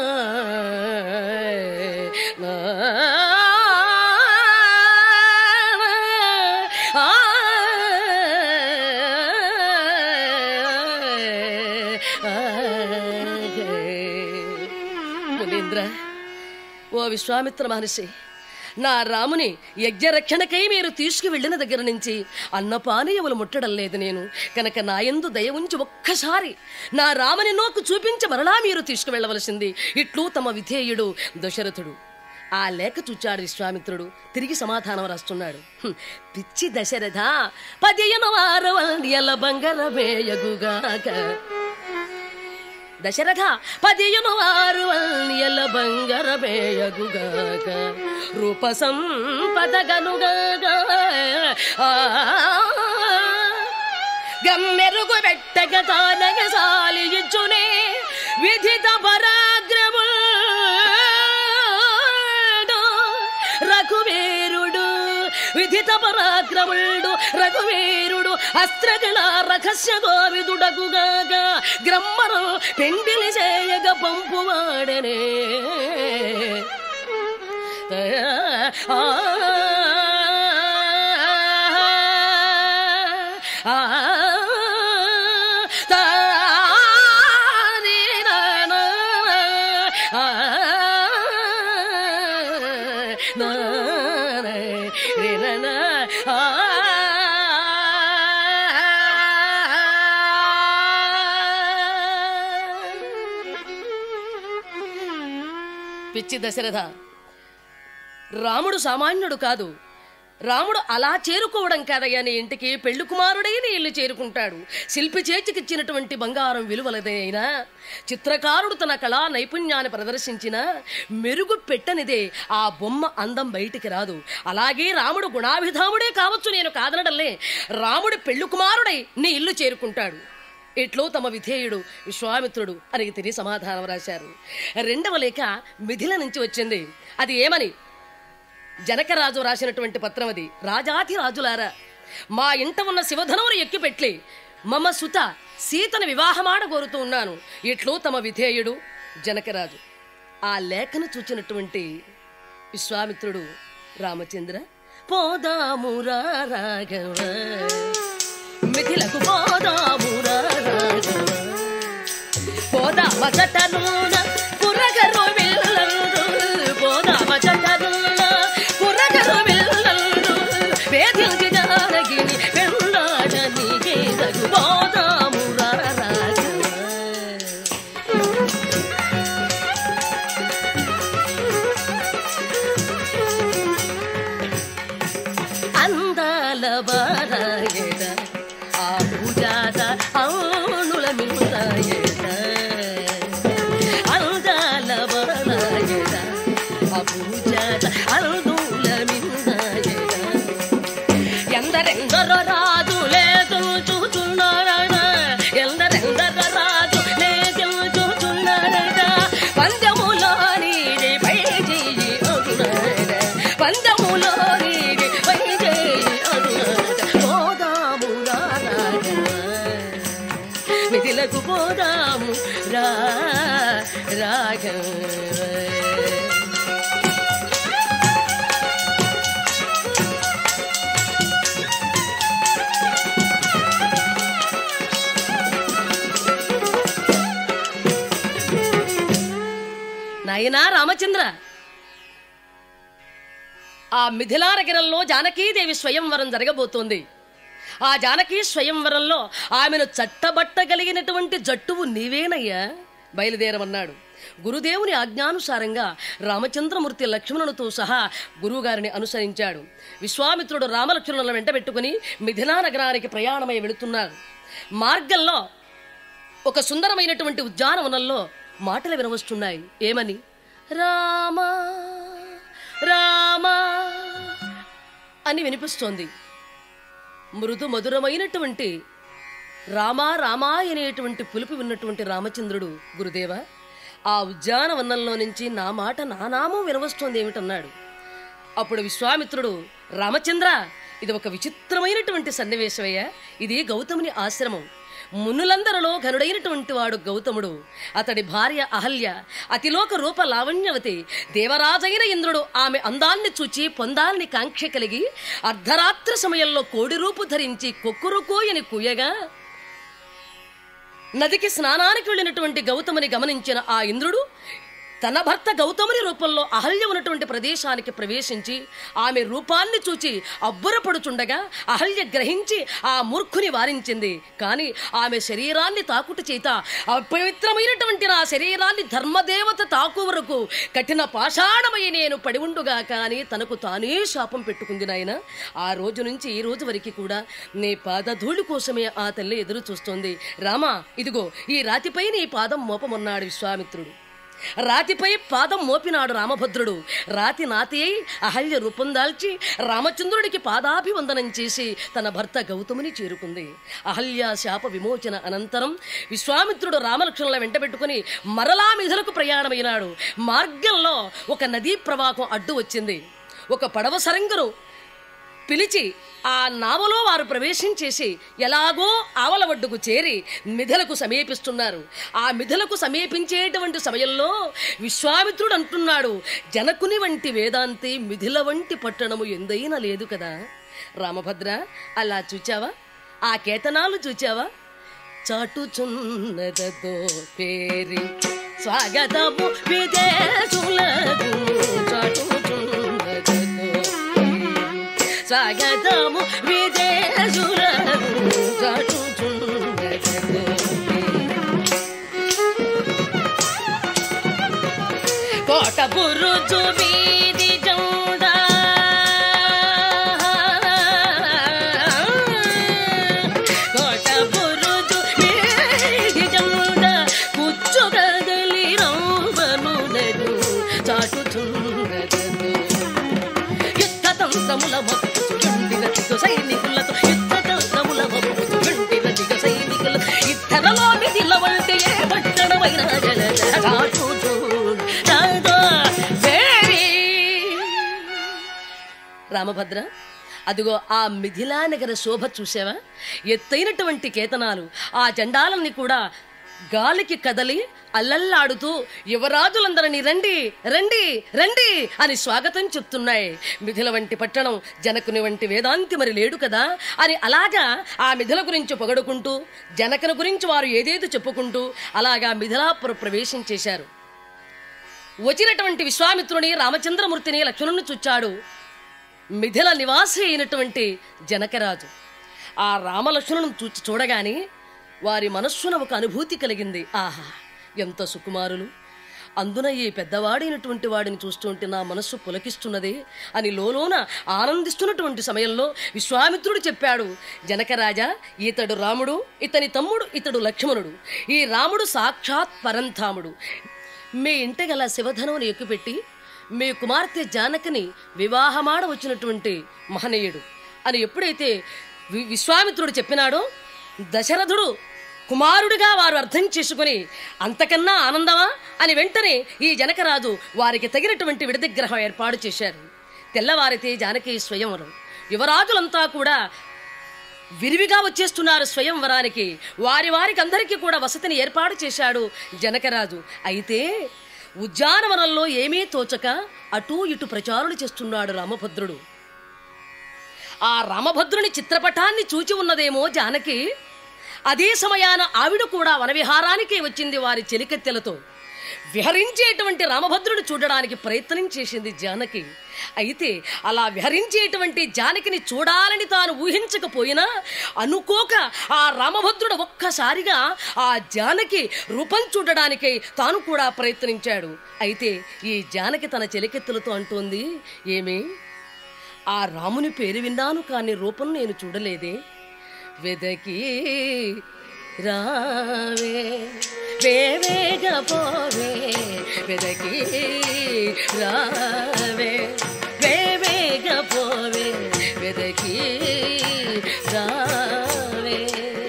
మునీంద్ర ఓ విశ్వామిత్ర మహర్షి నా రాముని యజ్ఞరక్షణకై మీరు తీసుకువెళ్ళిన దగ్గర నుంచి అన్నపానీయములు ముట్టడం లేదు నేను కనుక నా యందు దయ ఉంచి ఒక్కసారి నా రాముని నోకు చూపించి మరలా మీరు తీసుకువెళ్ళవలసింది ఇట్లు తమ విధేయుడు దశరథుడు ఆ లేఖ చూచాడు విశ్వామిత్రుడు తిరిగి సమాధానం రాస్తున్నాడు "హుం, పిచ్చి దశరథ పదియను వారవల్యల బంగరమేయగుగాక దశరథ పదియును వారు వల్యల బంగరమేయగుగాక రూప సంపదగనుగాక ఆ, గమ్మెరుగు పెట్టగ తానగ సాలి ఇచ్చునే విధిత పరాగ్రము రఘువీరుడు విధిత పరాక్రముడు రఘువీరుడు అస్త్రగళ రహస్య గోవిదుడగుగాక గ్రమ్మను పెండిలి చేయగ పంపువాడనే ఆ నా రే నా నా ఆ పిచ్చి దశరథ రాముడు సామాన్యుడు కాదు రాముడు అలా చేరుకోవడం కాదయ్యా నీ ఇంటికి పెళ్లి కుమారుడై నీ ఇల్లు చేరుకుంటాడు శిల్పి చేతికిచ్చినటువంటి బంగారం విలువలదే అయినా చిత్రకారుడు తన కళా నైపుణ్యాన్ని ప్రదర్శించిన మెరుగు పెట్టనిదే ఆ బొమ్మ అందం బయటికి రాదు అలాగే రాముడు గుణాభిధాముడే కావచ్చు నేను కాదనడల్లే రాముడు పెళ్లి కుమారుడై నీ ఇల్లు చేరుకుంటాడు ఇట్లో తమ విధేయుడు విశ్వామిత్రుడు అని తిరిగి సమాధానం రాశారు రెండవ లేఖ మిథిల నుంచి వచ్చింది అది ఏమని జనకరాజు రాసినటువంటి పత్రం అది రాజాతి రాజులారా మా ఇంట ఉన్న శివధనువును ఎక్కిపెట్లి మమ సుత సీతను వివాహమాడ కోరుతూ ఉన్నాను ఇట్లు తమ విధేయుడు జనకరాజు ఆ లేఖను చూచినటువంటి విశ్వామిత్రుడు రామచంద్ర పోదామురా రాఘవ మిథిలకు పోదామురా రాఘవ పోదామ జటనూన కుర్రగరు విల్లందు పోదామ జటనూన కుర్రగరు విల్లందు వేధించి జానగిని వెళ్ళాడని గేదగు పోదామురా రాఘవ అందాల బారాయణ ఆ పూజాత అవునుల మిగుతాయణ అందాల బారాయణ ఆ పూజాత అవునుల మిగుతాయణ ఎందరెందరో రాజులే చూచుచున్నారట ఎందరెందరో రాజులే చూచుచున్నారట పందములో నీడి పై చెయ్యి అడుగునాడ పందములో నీడి పై చెయ్యి అడుగునాడ పోదాము రారాజ మిథిలకు పోదాము రా రాఘవ నాయనా రామచంద్ర ఆ మిథిలారగిరంలో జానకీదేవి స్వయంవరం జరగబోతోంది ఆ జానకీ స్వయంవరంలో ఆమెను చట్టబట్టగలిగినటువంటి జట్టువు నీవేనయ్యా బయలుదేరమన్నాడు గురుదేవుని ఆజ్ఞానుసారంగా రామచంద్రమూర్తి లక్ష్మణునితో సహా గురువుగారిని అనుసరించాడు విశ్వామిత్రుడు రామలక్ష్మణులను వెంట పెట్టుకుని మిథిలా నగరానికి ప్రయాణమై వెళుతున్నారు మార్గంలో ఒక సుందరమైనటువంటి ఉద్యానవనంలో మాటలు వినవస్తున్నాయి ఏమని రామా రామా అని వినిపిస్తోంది మృదు మధురమైనటువంటి రామా రామా అనేటువంటి పులుపు విన్నటువంటి రామచంద్రుడు గురుదేవ ఆ ఉద్యానవనంలో నుంచి నా మాట నా నామం వినవస్తోంది ఏమిటన్నాడు అప్పుడు విశ్వామిత్రుడు రామచంద్ర ఇది ఒక విచిత్రమైనటువంటి సన్నివేశమయ్యా ఇది గౌతముని ఆశ్రమం మునులందరిలో ఘనుడైనటువంటి వాడు గౌతముడు అతడి భార్య అహల్య అతిలోక రూప లావణ్యవతి దేవరాజైన ఇంద్రుడు ఆమె అందాన్ని చూచి పొందాలని కాంక్ష కలిగి అర్ధరాత్రి సమయంలో కోడి రూపు ధరించి కొక్కురుకోయని కూయగా నదికి స్నానానికి వెళ్ళినటువంటి గౌతముని గమనించిన ఆ ఇంద్రుడు తన భర్త గౌతముని రూపంలో అహల్య ఉన్నటువంటి ప్రదేశానికి ప్రవేశించి ఆమె రూపాన్ని చూచి అబ్బురపడుచుండగా అహల్య గ్రహించి ఆ మూర్ఖుని వారించింది కానీ ఆమె శరీరాన్ని తాకుట చేత అపవిత్రమైనటువంటి నా శరీరాన్ని ధర్మదేవత తాకు వరకు కఠిన పాషాణమై నేను పడి ఉండుగా కానీ తనకు తానే శాపం పెట్టుకుంది నాయన ఆ రోజు నుంచి ఈ రోజు వరకు కూడా నీ పాదధూళి కోసమే ఆ తల్లి ఎదురు చూస్తోంది రామా ఇదిగో ఈ రాతిపై నీ పాదం మోపమన్నాడు విశ్వామిత్రుడు రాతిపై పాదం మోపినాడు రామభద్రుడు రాతి నాతి అయి అహల్య రూపం దాల్చి రామచంద్రుడికి పాదాభివందనం చేసి తన భర్త గౌతముని చేరుకుంది అహల్య శాప విమోచన అనంతరం విశ్వామిత్రుడు రామలక్ష్మణుల వెంటబెట్టుకుని మరలా మిధులకు ప్రయాణమైనాడు మార్గంలో ఒక నదీ ప్రవాహం అడ్డు వచ్చింది ఒక పడవ సరంగును పిలిచి ఆ నావలో వారు ప్రవేశించేసి ఎలాగో ఆవల ఒడ్డుకు చేరి మిథలకు సమీపిస్తున్నారు ఆ మిథలకు సమీపించేటువంటి సమయంలో విశ్వామిత్రుడు అంటున్నాడు జనకుని వంటి వేదాంతి మిథిల వంటి పట్టణము ఎందైనా లేదు కదా రామభద్ర అలా చూచావా ఆ కేతనాలు చూచావా చాటుచున్నదతో పేరి స్వాగతము విదేశులకు చాటుచున్నది స్వాగతము విదేశులకు చాటుచున్నది. కోట బురుజు వీధి జౌడ కోట బురుజు వీధి జౌడ కుచ్చు కదలి రావణుడను చాటుచున్నదను యుద్ధ తంత్రముల మప్పుచు యుండిన దిగ సైనికులతో యుద్ధ తంత్రముల మప్పుచు యుండిన దిగ సైనికులు ఇద్దరలో మిదిల వంటి ఏ పట్టణమైన జల చాటుచు రాదో వేరి. రామభద్ర అదిగో ఆ మిథిలా నగర శోభ చూసావా ఎత్తైనటువంటి కేతనాలు ఆ జెండాలన్నీ కూడా గాలికి కదలి అల్లల్లాడుతూ యువరాజులందరినీ రండి రండి రండి అని స్వాగతం చెప్తున్నాయి మిథిల వంటి పట్టణం జనకుని వంటి వేదాంతి మరి లేడు కదా అని అలాగా ఆ మిథిల గురించి పొగడుకుంటూ జనకుని గురించి వారు ఏదేదో చెప్పుకుంటూ అలాగా మిథిలాపుర ప్రవేశం చేశారు వచ్చినటువంటి విశ్వామిత్రుని రామచంద్రమూర్తిని లక్ష్మణుని చూచాడు మిథిల నివాసి అయినటువంటి జనకరాజు ఆ రామలక్ష్మణులను చూచి చూడగానే వారి మనస్సున ఒక అనుభూతి కలిగింది ఆహా ఎంత సుకుమారులు అందున ఈ పెద్దవాడైనటువంటి వాడిని చూస్తుంటే నా మనస్సు పులకిస్తున్నది అని లోలోన ఆనందిస్తున్నటువంటి సమయంలో విశ్వామిత్రుడు చెప్పాడు జనకరాజా ఇతడు రాముడు ఇతని తమ్ముడు ఇతడు లక్ష్మణుడు ఈ రాముడు సాక్షాత్ పరంధాముడు మీ ఇంట గల శివధనువుని ఎక్కుపెట్టి మీ కుమార్తె జానకిని వివాహమాడ వచ్చినటువంటి మహనీయుడు అని ఎప్పుడైతే వి- విశ్వామిత్రుడు చెప్పినాడో దశరథుడు కుమారుడిగా వారు అర్థం చేసుకుని అంతకన్నా ఆనందమా అని వెంటనే ఈ జనకరాజు వారికి తగినటువంటి విడదిగ్రహం ఏర్పాటు చేశారు తెల్లవారితే జానకి స్వయంవరం యువరాజులంతా కూడా విరివిగా వచ్చేస్తున్నారు స్వయంవరానికి వారి వారికి అందరికీ కూడా వసతిని ఏర్పాటు చేశాడు జనకరాజు అయితే ఉద్యానవనంలో ఏమీ తోచక అటూ ఇటు ప్రచారులు చేస్తున్నాడు రామభద్రుడు ఆ రామభద్రుని చిత్రపటాన్ని చూచి ఉన్నదేమో జానకి అదే సమయాన ఆవిడ కూడా వనవిహారానికి వచ్చింది వారి చెలికత్తెలతో విహరించేటువంటి రామభద్రుడు చూడడానికి ప్రయత్నం చేసింది జానకి అయితే అలా విహరించేటువంటి జానకిని చూడాలని తాను ఊహించకపోయినా అనుకోక ఆ రామభద్రుడు ఒక్కసారిగా ఆ జానకి రూపం చూడడానికి తాను కూడా ప్రయత్నించాడు అయితే ఈ జానకి తన చెలికెత్తులతో అంటోంది ఏమి ఆ రాముని పేరు విన్నాను కానీ రూపం నేను చూడలేదే వెదకి రావే వేవేగ పోవే వెదకి రావే వేవేగ పోవే వెదకి రావే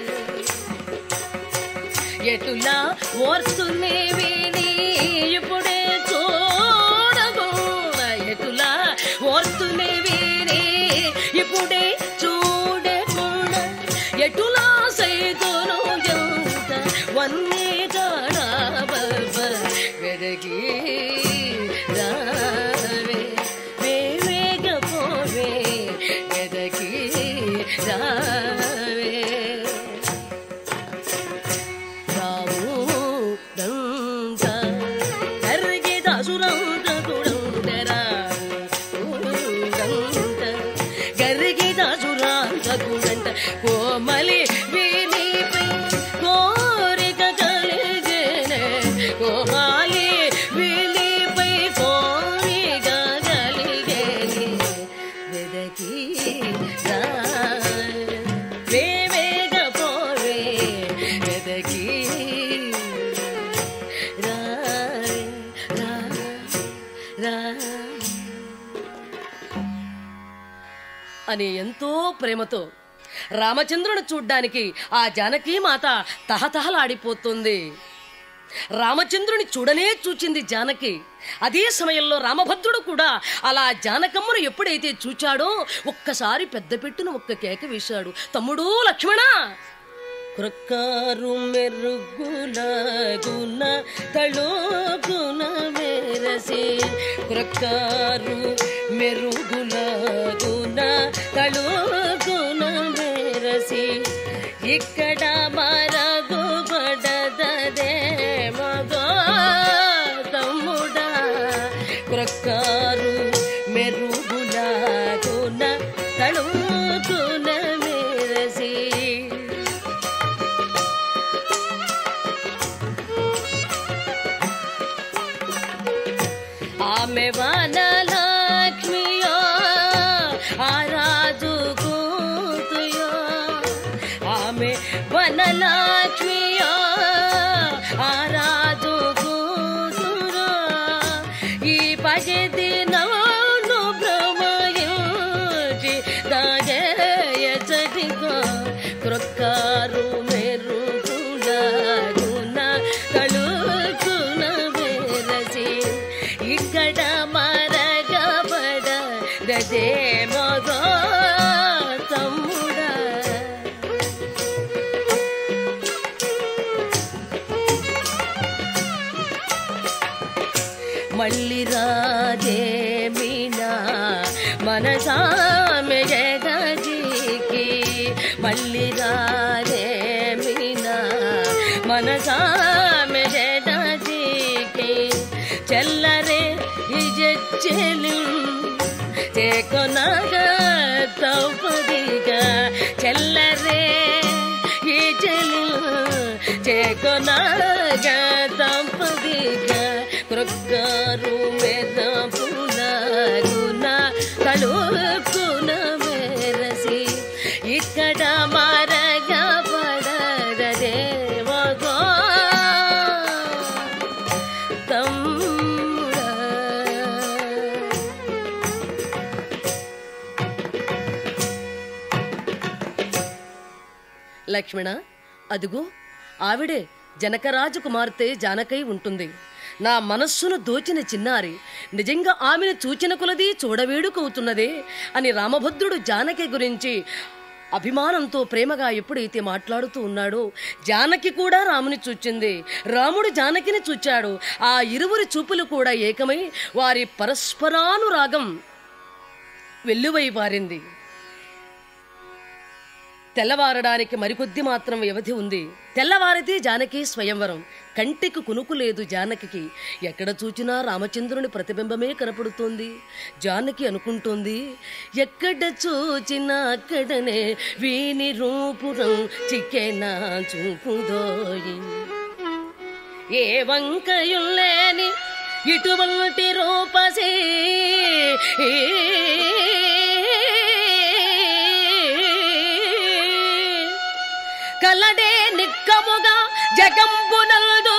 ఎటులా ఓర్చునేవి నీ ఇప్పుడే చూడగోవ ఎటులా ఓర్చునేవి నీ ఇప్పుడే చూడకుండా ఎటులా సైతును జంత వన్నే కాడబ వెదకి రావే వేవేగ పోవే వెదకి రావే రాముడంత కరిగిద సురంత గుడంతరా ఊరంత కరిగిద సురాంత గుడంత కోమలి వినిపై కోరిక కలిగేనే కోమాలి వినిపై కోరిక కలిగేనే వెదకి రా వేవేగ పోవే వెదకి రా రా రా అని ఎంతో ప్రేమతో రామచంద్రుని చూడ్డానికి ఆ జానకీ మాత తహతహలాడిపోతుంది రామచంద్రుని చూడనే చూచింది జానకి అదే సమయంలో రామభద్రుడు కూడా అలా జానకమ్మను ఎప్పుడైతే చూచాడో ఒక్కసారి పెద్ద పెట్టున ఒక్క కేక వేశాడు తమ్ముడు లక్ష్మణ కృక్కారు మెరుగుల గుణ తళోగుణ మెరసి కృక్కారు మెరుగుల గుణ తళోగుణ మెరసి ఇక్కడ మరగు పడదదే మగో తమ్ముడా కృక్కారు మెరుగుల గుణ తళో దదే మగో తమ్ముడా మళ్ళీ రాజేమినా మనసామె జగజీకి మళ్ళీ రాజేమినా మనసామె జగజీకి చెల్లరే ఇజెచ్చెలు చేకొనగా తౌపదిగా చెల్లరే ఈచెలు చేకొనగా తంపదిగా కృక్కారు మెదపులగున కలుకున మెరసి ఇక్కడ మరగా పడదేవగో తమ్ముడా లక్ష్మణ అదుగో ఆవిడే జనకరాజు కుమార్తె జానకై ఉంటుంది నా మనస్సును దోచిన చిన్నారి నిజంగా ఆమెను చూచిన కొలది చూడవేడుకవుతున్నదే అని రామభద్రుడు జానకి గురించి అభిమానంతో ప్రేమగా ఎప్పుడైతే మాట్లాడుతూ ఉన్నాడో జానకి కూడా రాముని చూచింది రాముడు జానకిని చూచాడు ఆ ఇరువురి చూపులు కూడా ఏకమై వారి పరస్పరానురాగం వెల్లువై పారింది తెల్లవారడానికి మరికొద్ది మాత్రం వ్యవధి ఉంది తెల్లవారితే జానకి స్వయంవరం కంటికి కునుకు లేదు జానకి ఎక్కడ చూచినా రామచంద్రుని ప్రతిబింబమే కనపడుతోంది జానకి అనుకుంటోంది ఎక్కడ చూచినా అక్కడనే వీని రూపురం చిక్కెనా చూపుదోయి ఏ వంకయుల్లేని ఇటువంటి రూపసే కలడే నిక్కముగా జగంబునల్దు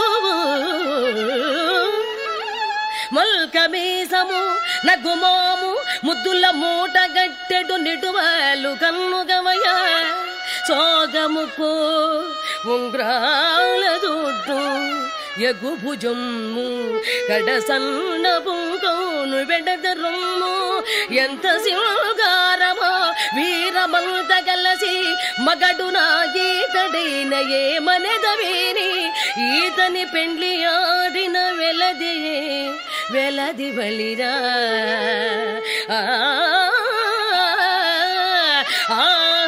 మల్కమీసము నగుమోము ముద్దుల మూట గట్టెడు నిడువలు కన్నుగమయ సోగముకు ఉంగ్రాల దుడ్డు ఎగు భుజమ్ము కడసన్న పుంకౌను వెడదరుమ్ము ఎంత సింగారమో వీరమంత కలసి మగడు నా గీతడైన ఏమనెదవేని ఈతని పెండ్లి ఆడిన వెలది వెలది బలిరా ఆ ఆ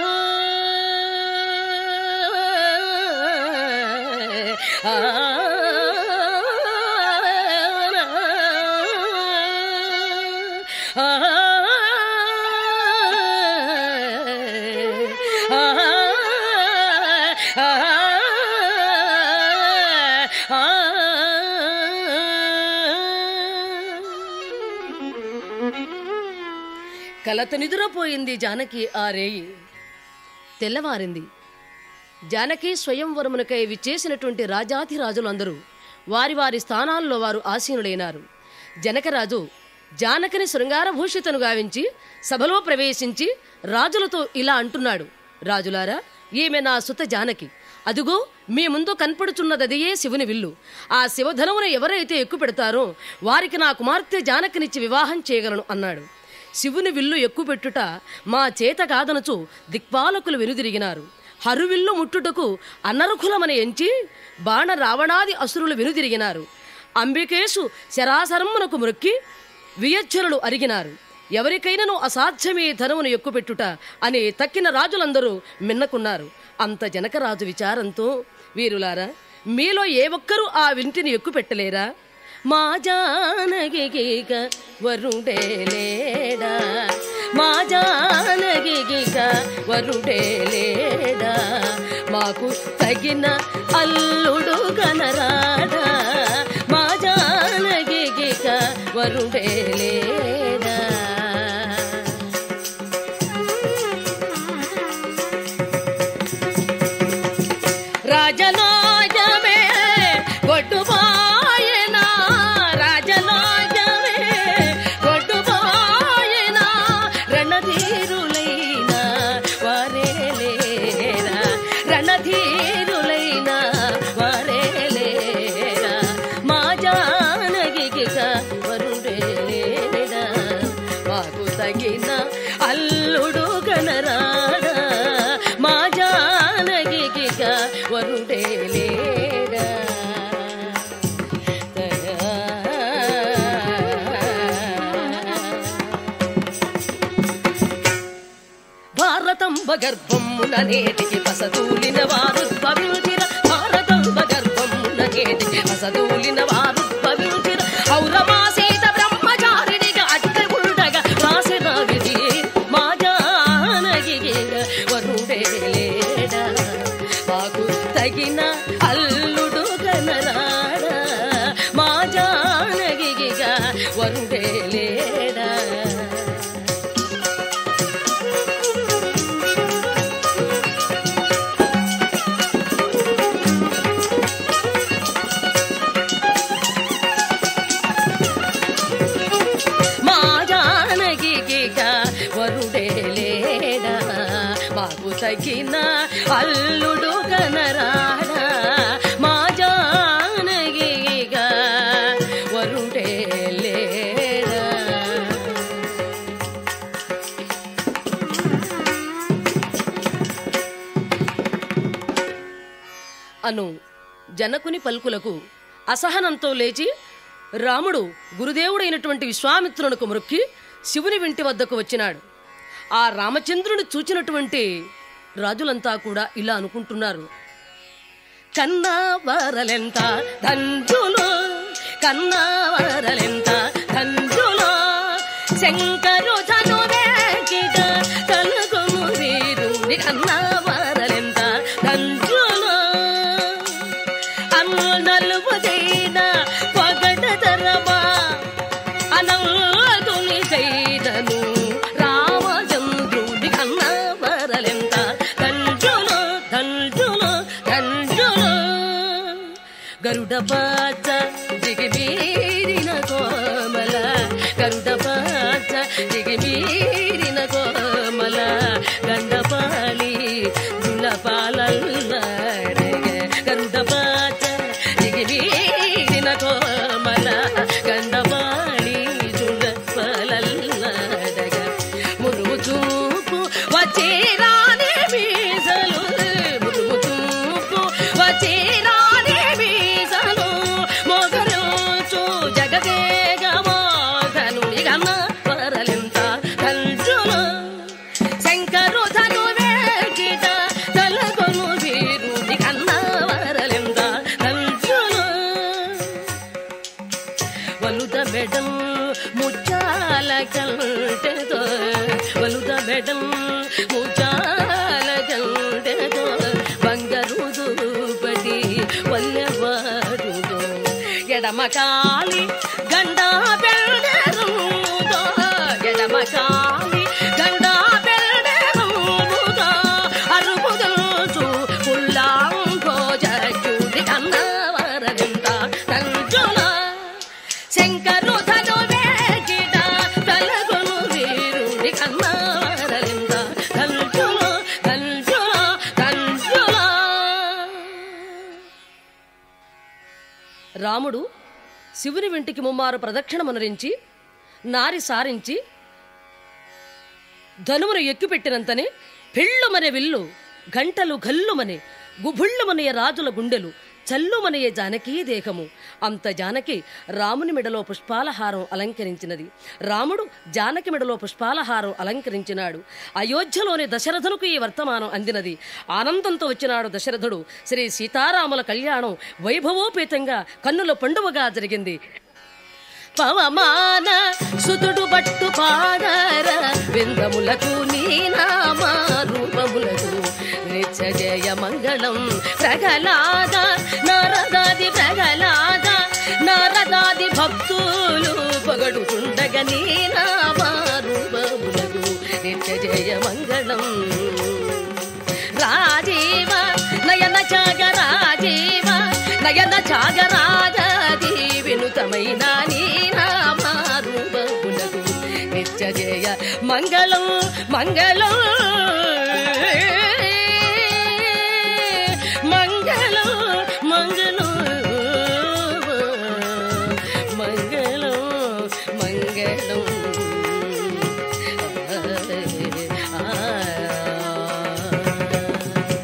కలత నిదురపోయింది జానకి ఆ రేయి తెల్లవారింది జానకి స్వయంవరమునకై విచ్చేసినటువంటి రాజాధిరాజులందరూ వారి వారి స్థానాల్లో వారు ఆసీనులైనారు జనకరాజు జానకిని శృంగారభూషితను గావించి సభలో ప్రవేశించి రాజులతో ఇలా అంటున్నాడు రాజులారా ఈమె నా సుత జానకి అదుగో మీ ముందు కనపడుచున్నదదియే శివుని విల్లు ఆ శివధనమును ఎవరైతే ఎక్కుపెడతారో వారికి నా కుమార్తె జానకినిచ్చి వివాహం చేయగలను అన్నాడు శివుని విల్లు ఎక్కుపెట్టుట మా చేత కాదనుచు దిక్పాలకులు వెనుదిరిగినారు హరువిల్లు ముట్టుటకు అనర్హులమని ఎంచి బాణ రావణాది అసురులు వెనుదిరిగినారు అంబికేశు శరాసరమ్మునకు మొక్కి వియచ్చరులు అరిగినారు ఎవరికైనాను అసాధ్యమే ధనమును ఎక్కుపెట్టుట అని తక్కిన రాజులందరూ మిన్నకున్నారు అంత జనకరాజు విచారంతో వీరులారా మీలో ఏ ఒక్కరూ ఆ వింటిని ఎక్కుపెట్టలేరా మా జానగిక వరుడే లేడా మా జానగిక వరుడే లేడా మాకు తగిన అల్లుడు కనరాడా మా జానగిక వరుడే లేడా రాజనాజమే కొట్టుపోయినా రాజనాజమే కొట్టుపోయినా రణధీరులైన వారే లేరా రణధీరులైన వారే లేరా గర్భమున నేటికి పసదూలిన వారు భవించిన భారతంబ గర్భమున నేటికి పసదూలిన వారు భవించిన ఔరమాసీత బ్రహ్మచారినిగా అట్ట ఉండగా రాసిన విధి మా జానకి వరుడే లేడా మాకు తగిన అల్లుడు కనరాడా మా జానగిగా వరుడే లేడా మా జానగిక వరుడే లేడా మాకు తగిన అల్లుడు కనరాడా మా జానగిక వరుడే లేడా అను జనకుని పలుకులకు అసహనంతో లేచి రాముడు గురుదేవుడైనటువంటి విశ్వామిత్రునకు మొక్కి శివుని వింటి వద్దకు వచ్చినాడు ఆ రామచంద్రుని చూచినటువంటి రాజులంతా కూడా ఇలా అనుకుంటున్నారు కన్నా వరలెంత ధన్యులు కన్నా వరలెంత ధన్యులు శంకరు చనువేకిట కలుగుము వీరుని కన్నా వరలెంత ధన్యులు అన్నలుపు చేన పగడ తరమా అనంతుని చేయదను రామచంద్రుడి కన్న వరలెంత తండ్రులు తండ్రులు తండ్రులు గరుడ పాచ దిగిమీరిన కోమల గరుడ పాచ దిగిమీరిన కోమల గండపాలి దులపాలల్లాడగ గరుడ పాచ దిగిమీరిన కోమల గండపాలి దులపాలల్లాడగ మురుగు చూపు వచ్చే రాని మీసలు మురుగు చూపు వచ్చే రాని మీసలు మొగరోచు జగదేగ మోగను నిగమ వరలింత కంచులు శంకరు ధను వేగిట తలకొను వీరు నిగన్న వరలింత కంచులు వలుద మెడం ముచ్చాల కంటెతో వలుద మెడం ముచ్చాల కంటెతో బంగారు దూపటి వల్లెవారుదో ఎడమ కాలి గండా పెళ్ళరుదో ఎడమ కాలి గండా పెళ్ళరుదో అరుపుదల్చు పుల్లాంగో జగ్గుడి కన్నవరవింత తంజుల శంకరు ధను వేగిట తలగొను వీరుడి కన్నవరవింత తంజుల తంజుల తంజుల రాముడు శివుని వెంటికి ముమ్మారు ప్రదక్షిణమనరించి నారి సారించి ధనుమును ఎక్కుపెట్టినంతనే పెళ్ళుమనే విల్లు గంటలు గల్లుమనే గుభుళ్ళుమనే రాజుల గుండెలు చల్లుమనయే జానకీ దేహము అంత జానకి రాముని మెడలో పుష్పాలహారం అలంకరించినది రాముడు జానకి మెడలో పుష్పాలహారం అలంకరించినాడు అయోధ్యలోని దశరథులకు ఈ వర్తమానం అందినది ఆనందంతో వచ్చినాడు దశరథుడు శ్రీ సీతారాముల కళ్యాణం వైభవోపేతంగా కన్నుల పండువగా జరిగింది పవమాన సుతుడు బట్టు పాదార విందములకు నీ నామా రూపములకు నిత్యజయ మంగళం ప్రగలాద నారదాది ప్రగలాద నారదాది భక్తులు పొగడుతుండగ నీ నామా రూపములకు నిత్యజయ మంగళం రాజీవ నయన చాగ రాజీవ నయన చాగ రాజాది వినుతమైన నీ నామారూపములకు నిత్య జయ మంగళం మంగళం మంగళం మంగళం మంగళం మంగళం ఆ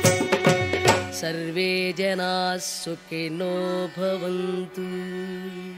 सर्वे जनाः सुखिनो भवन्तु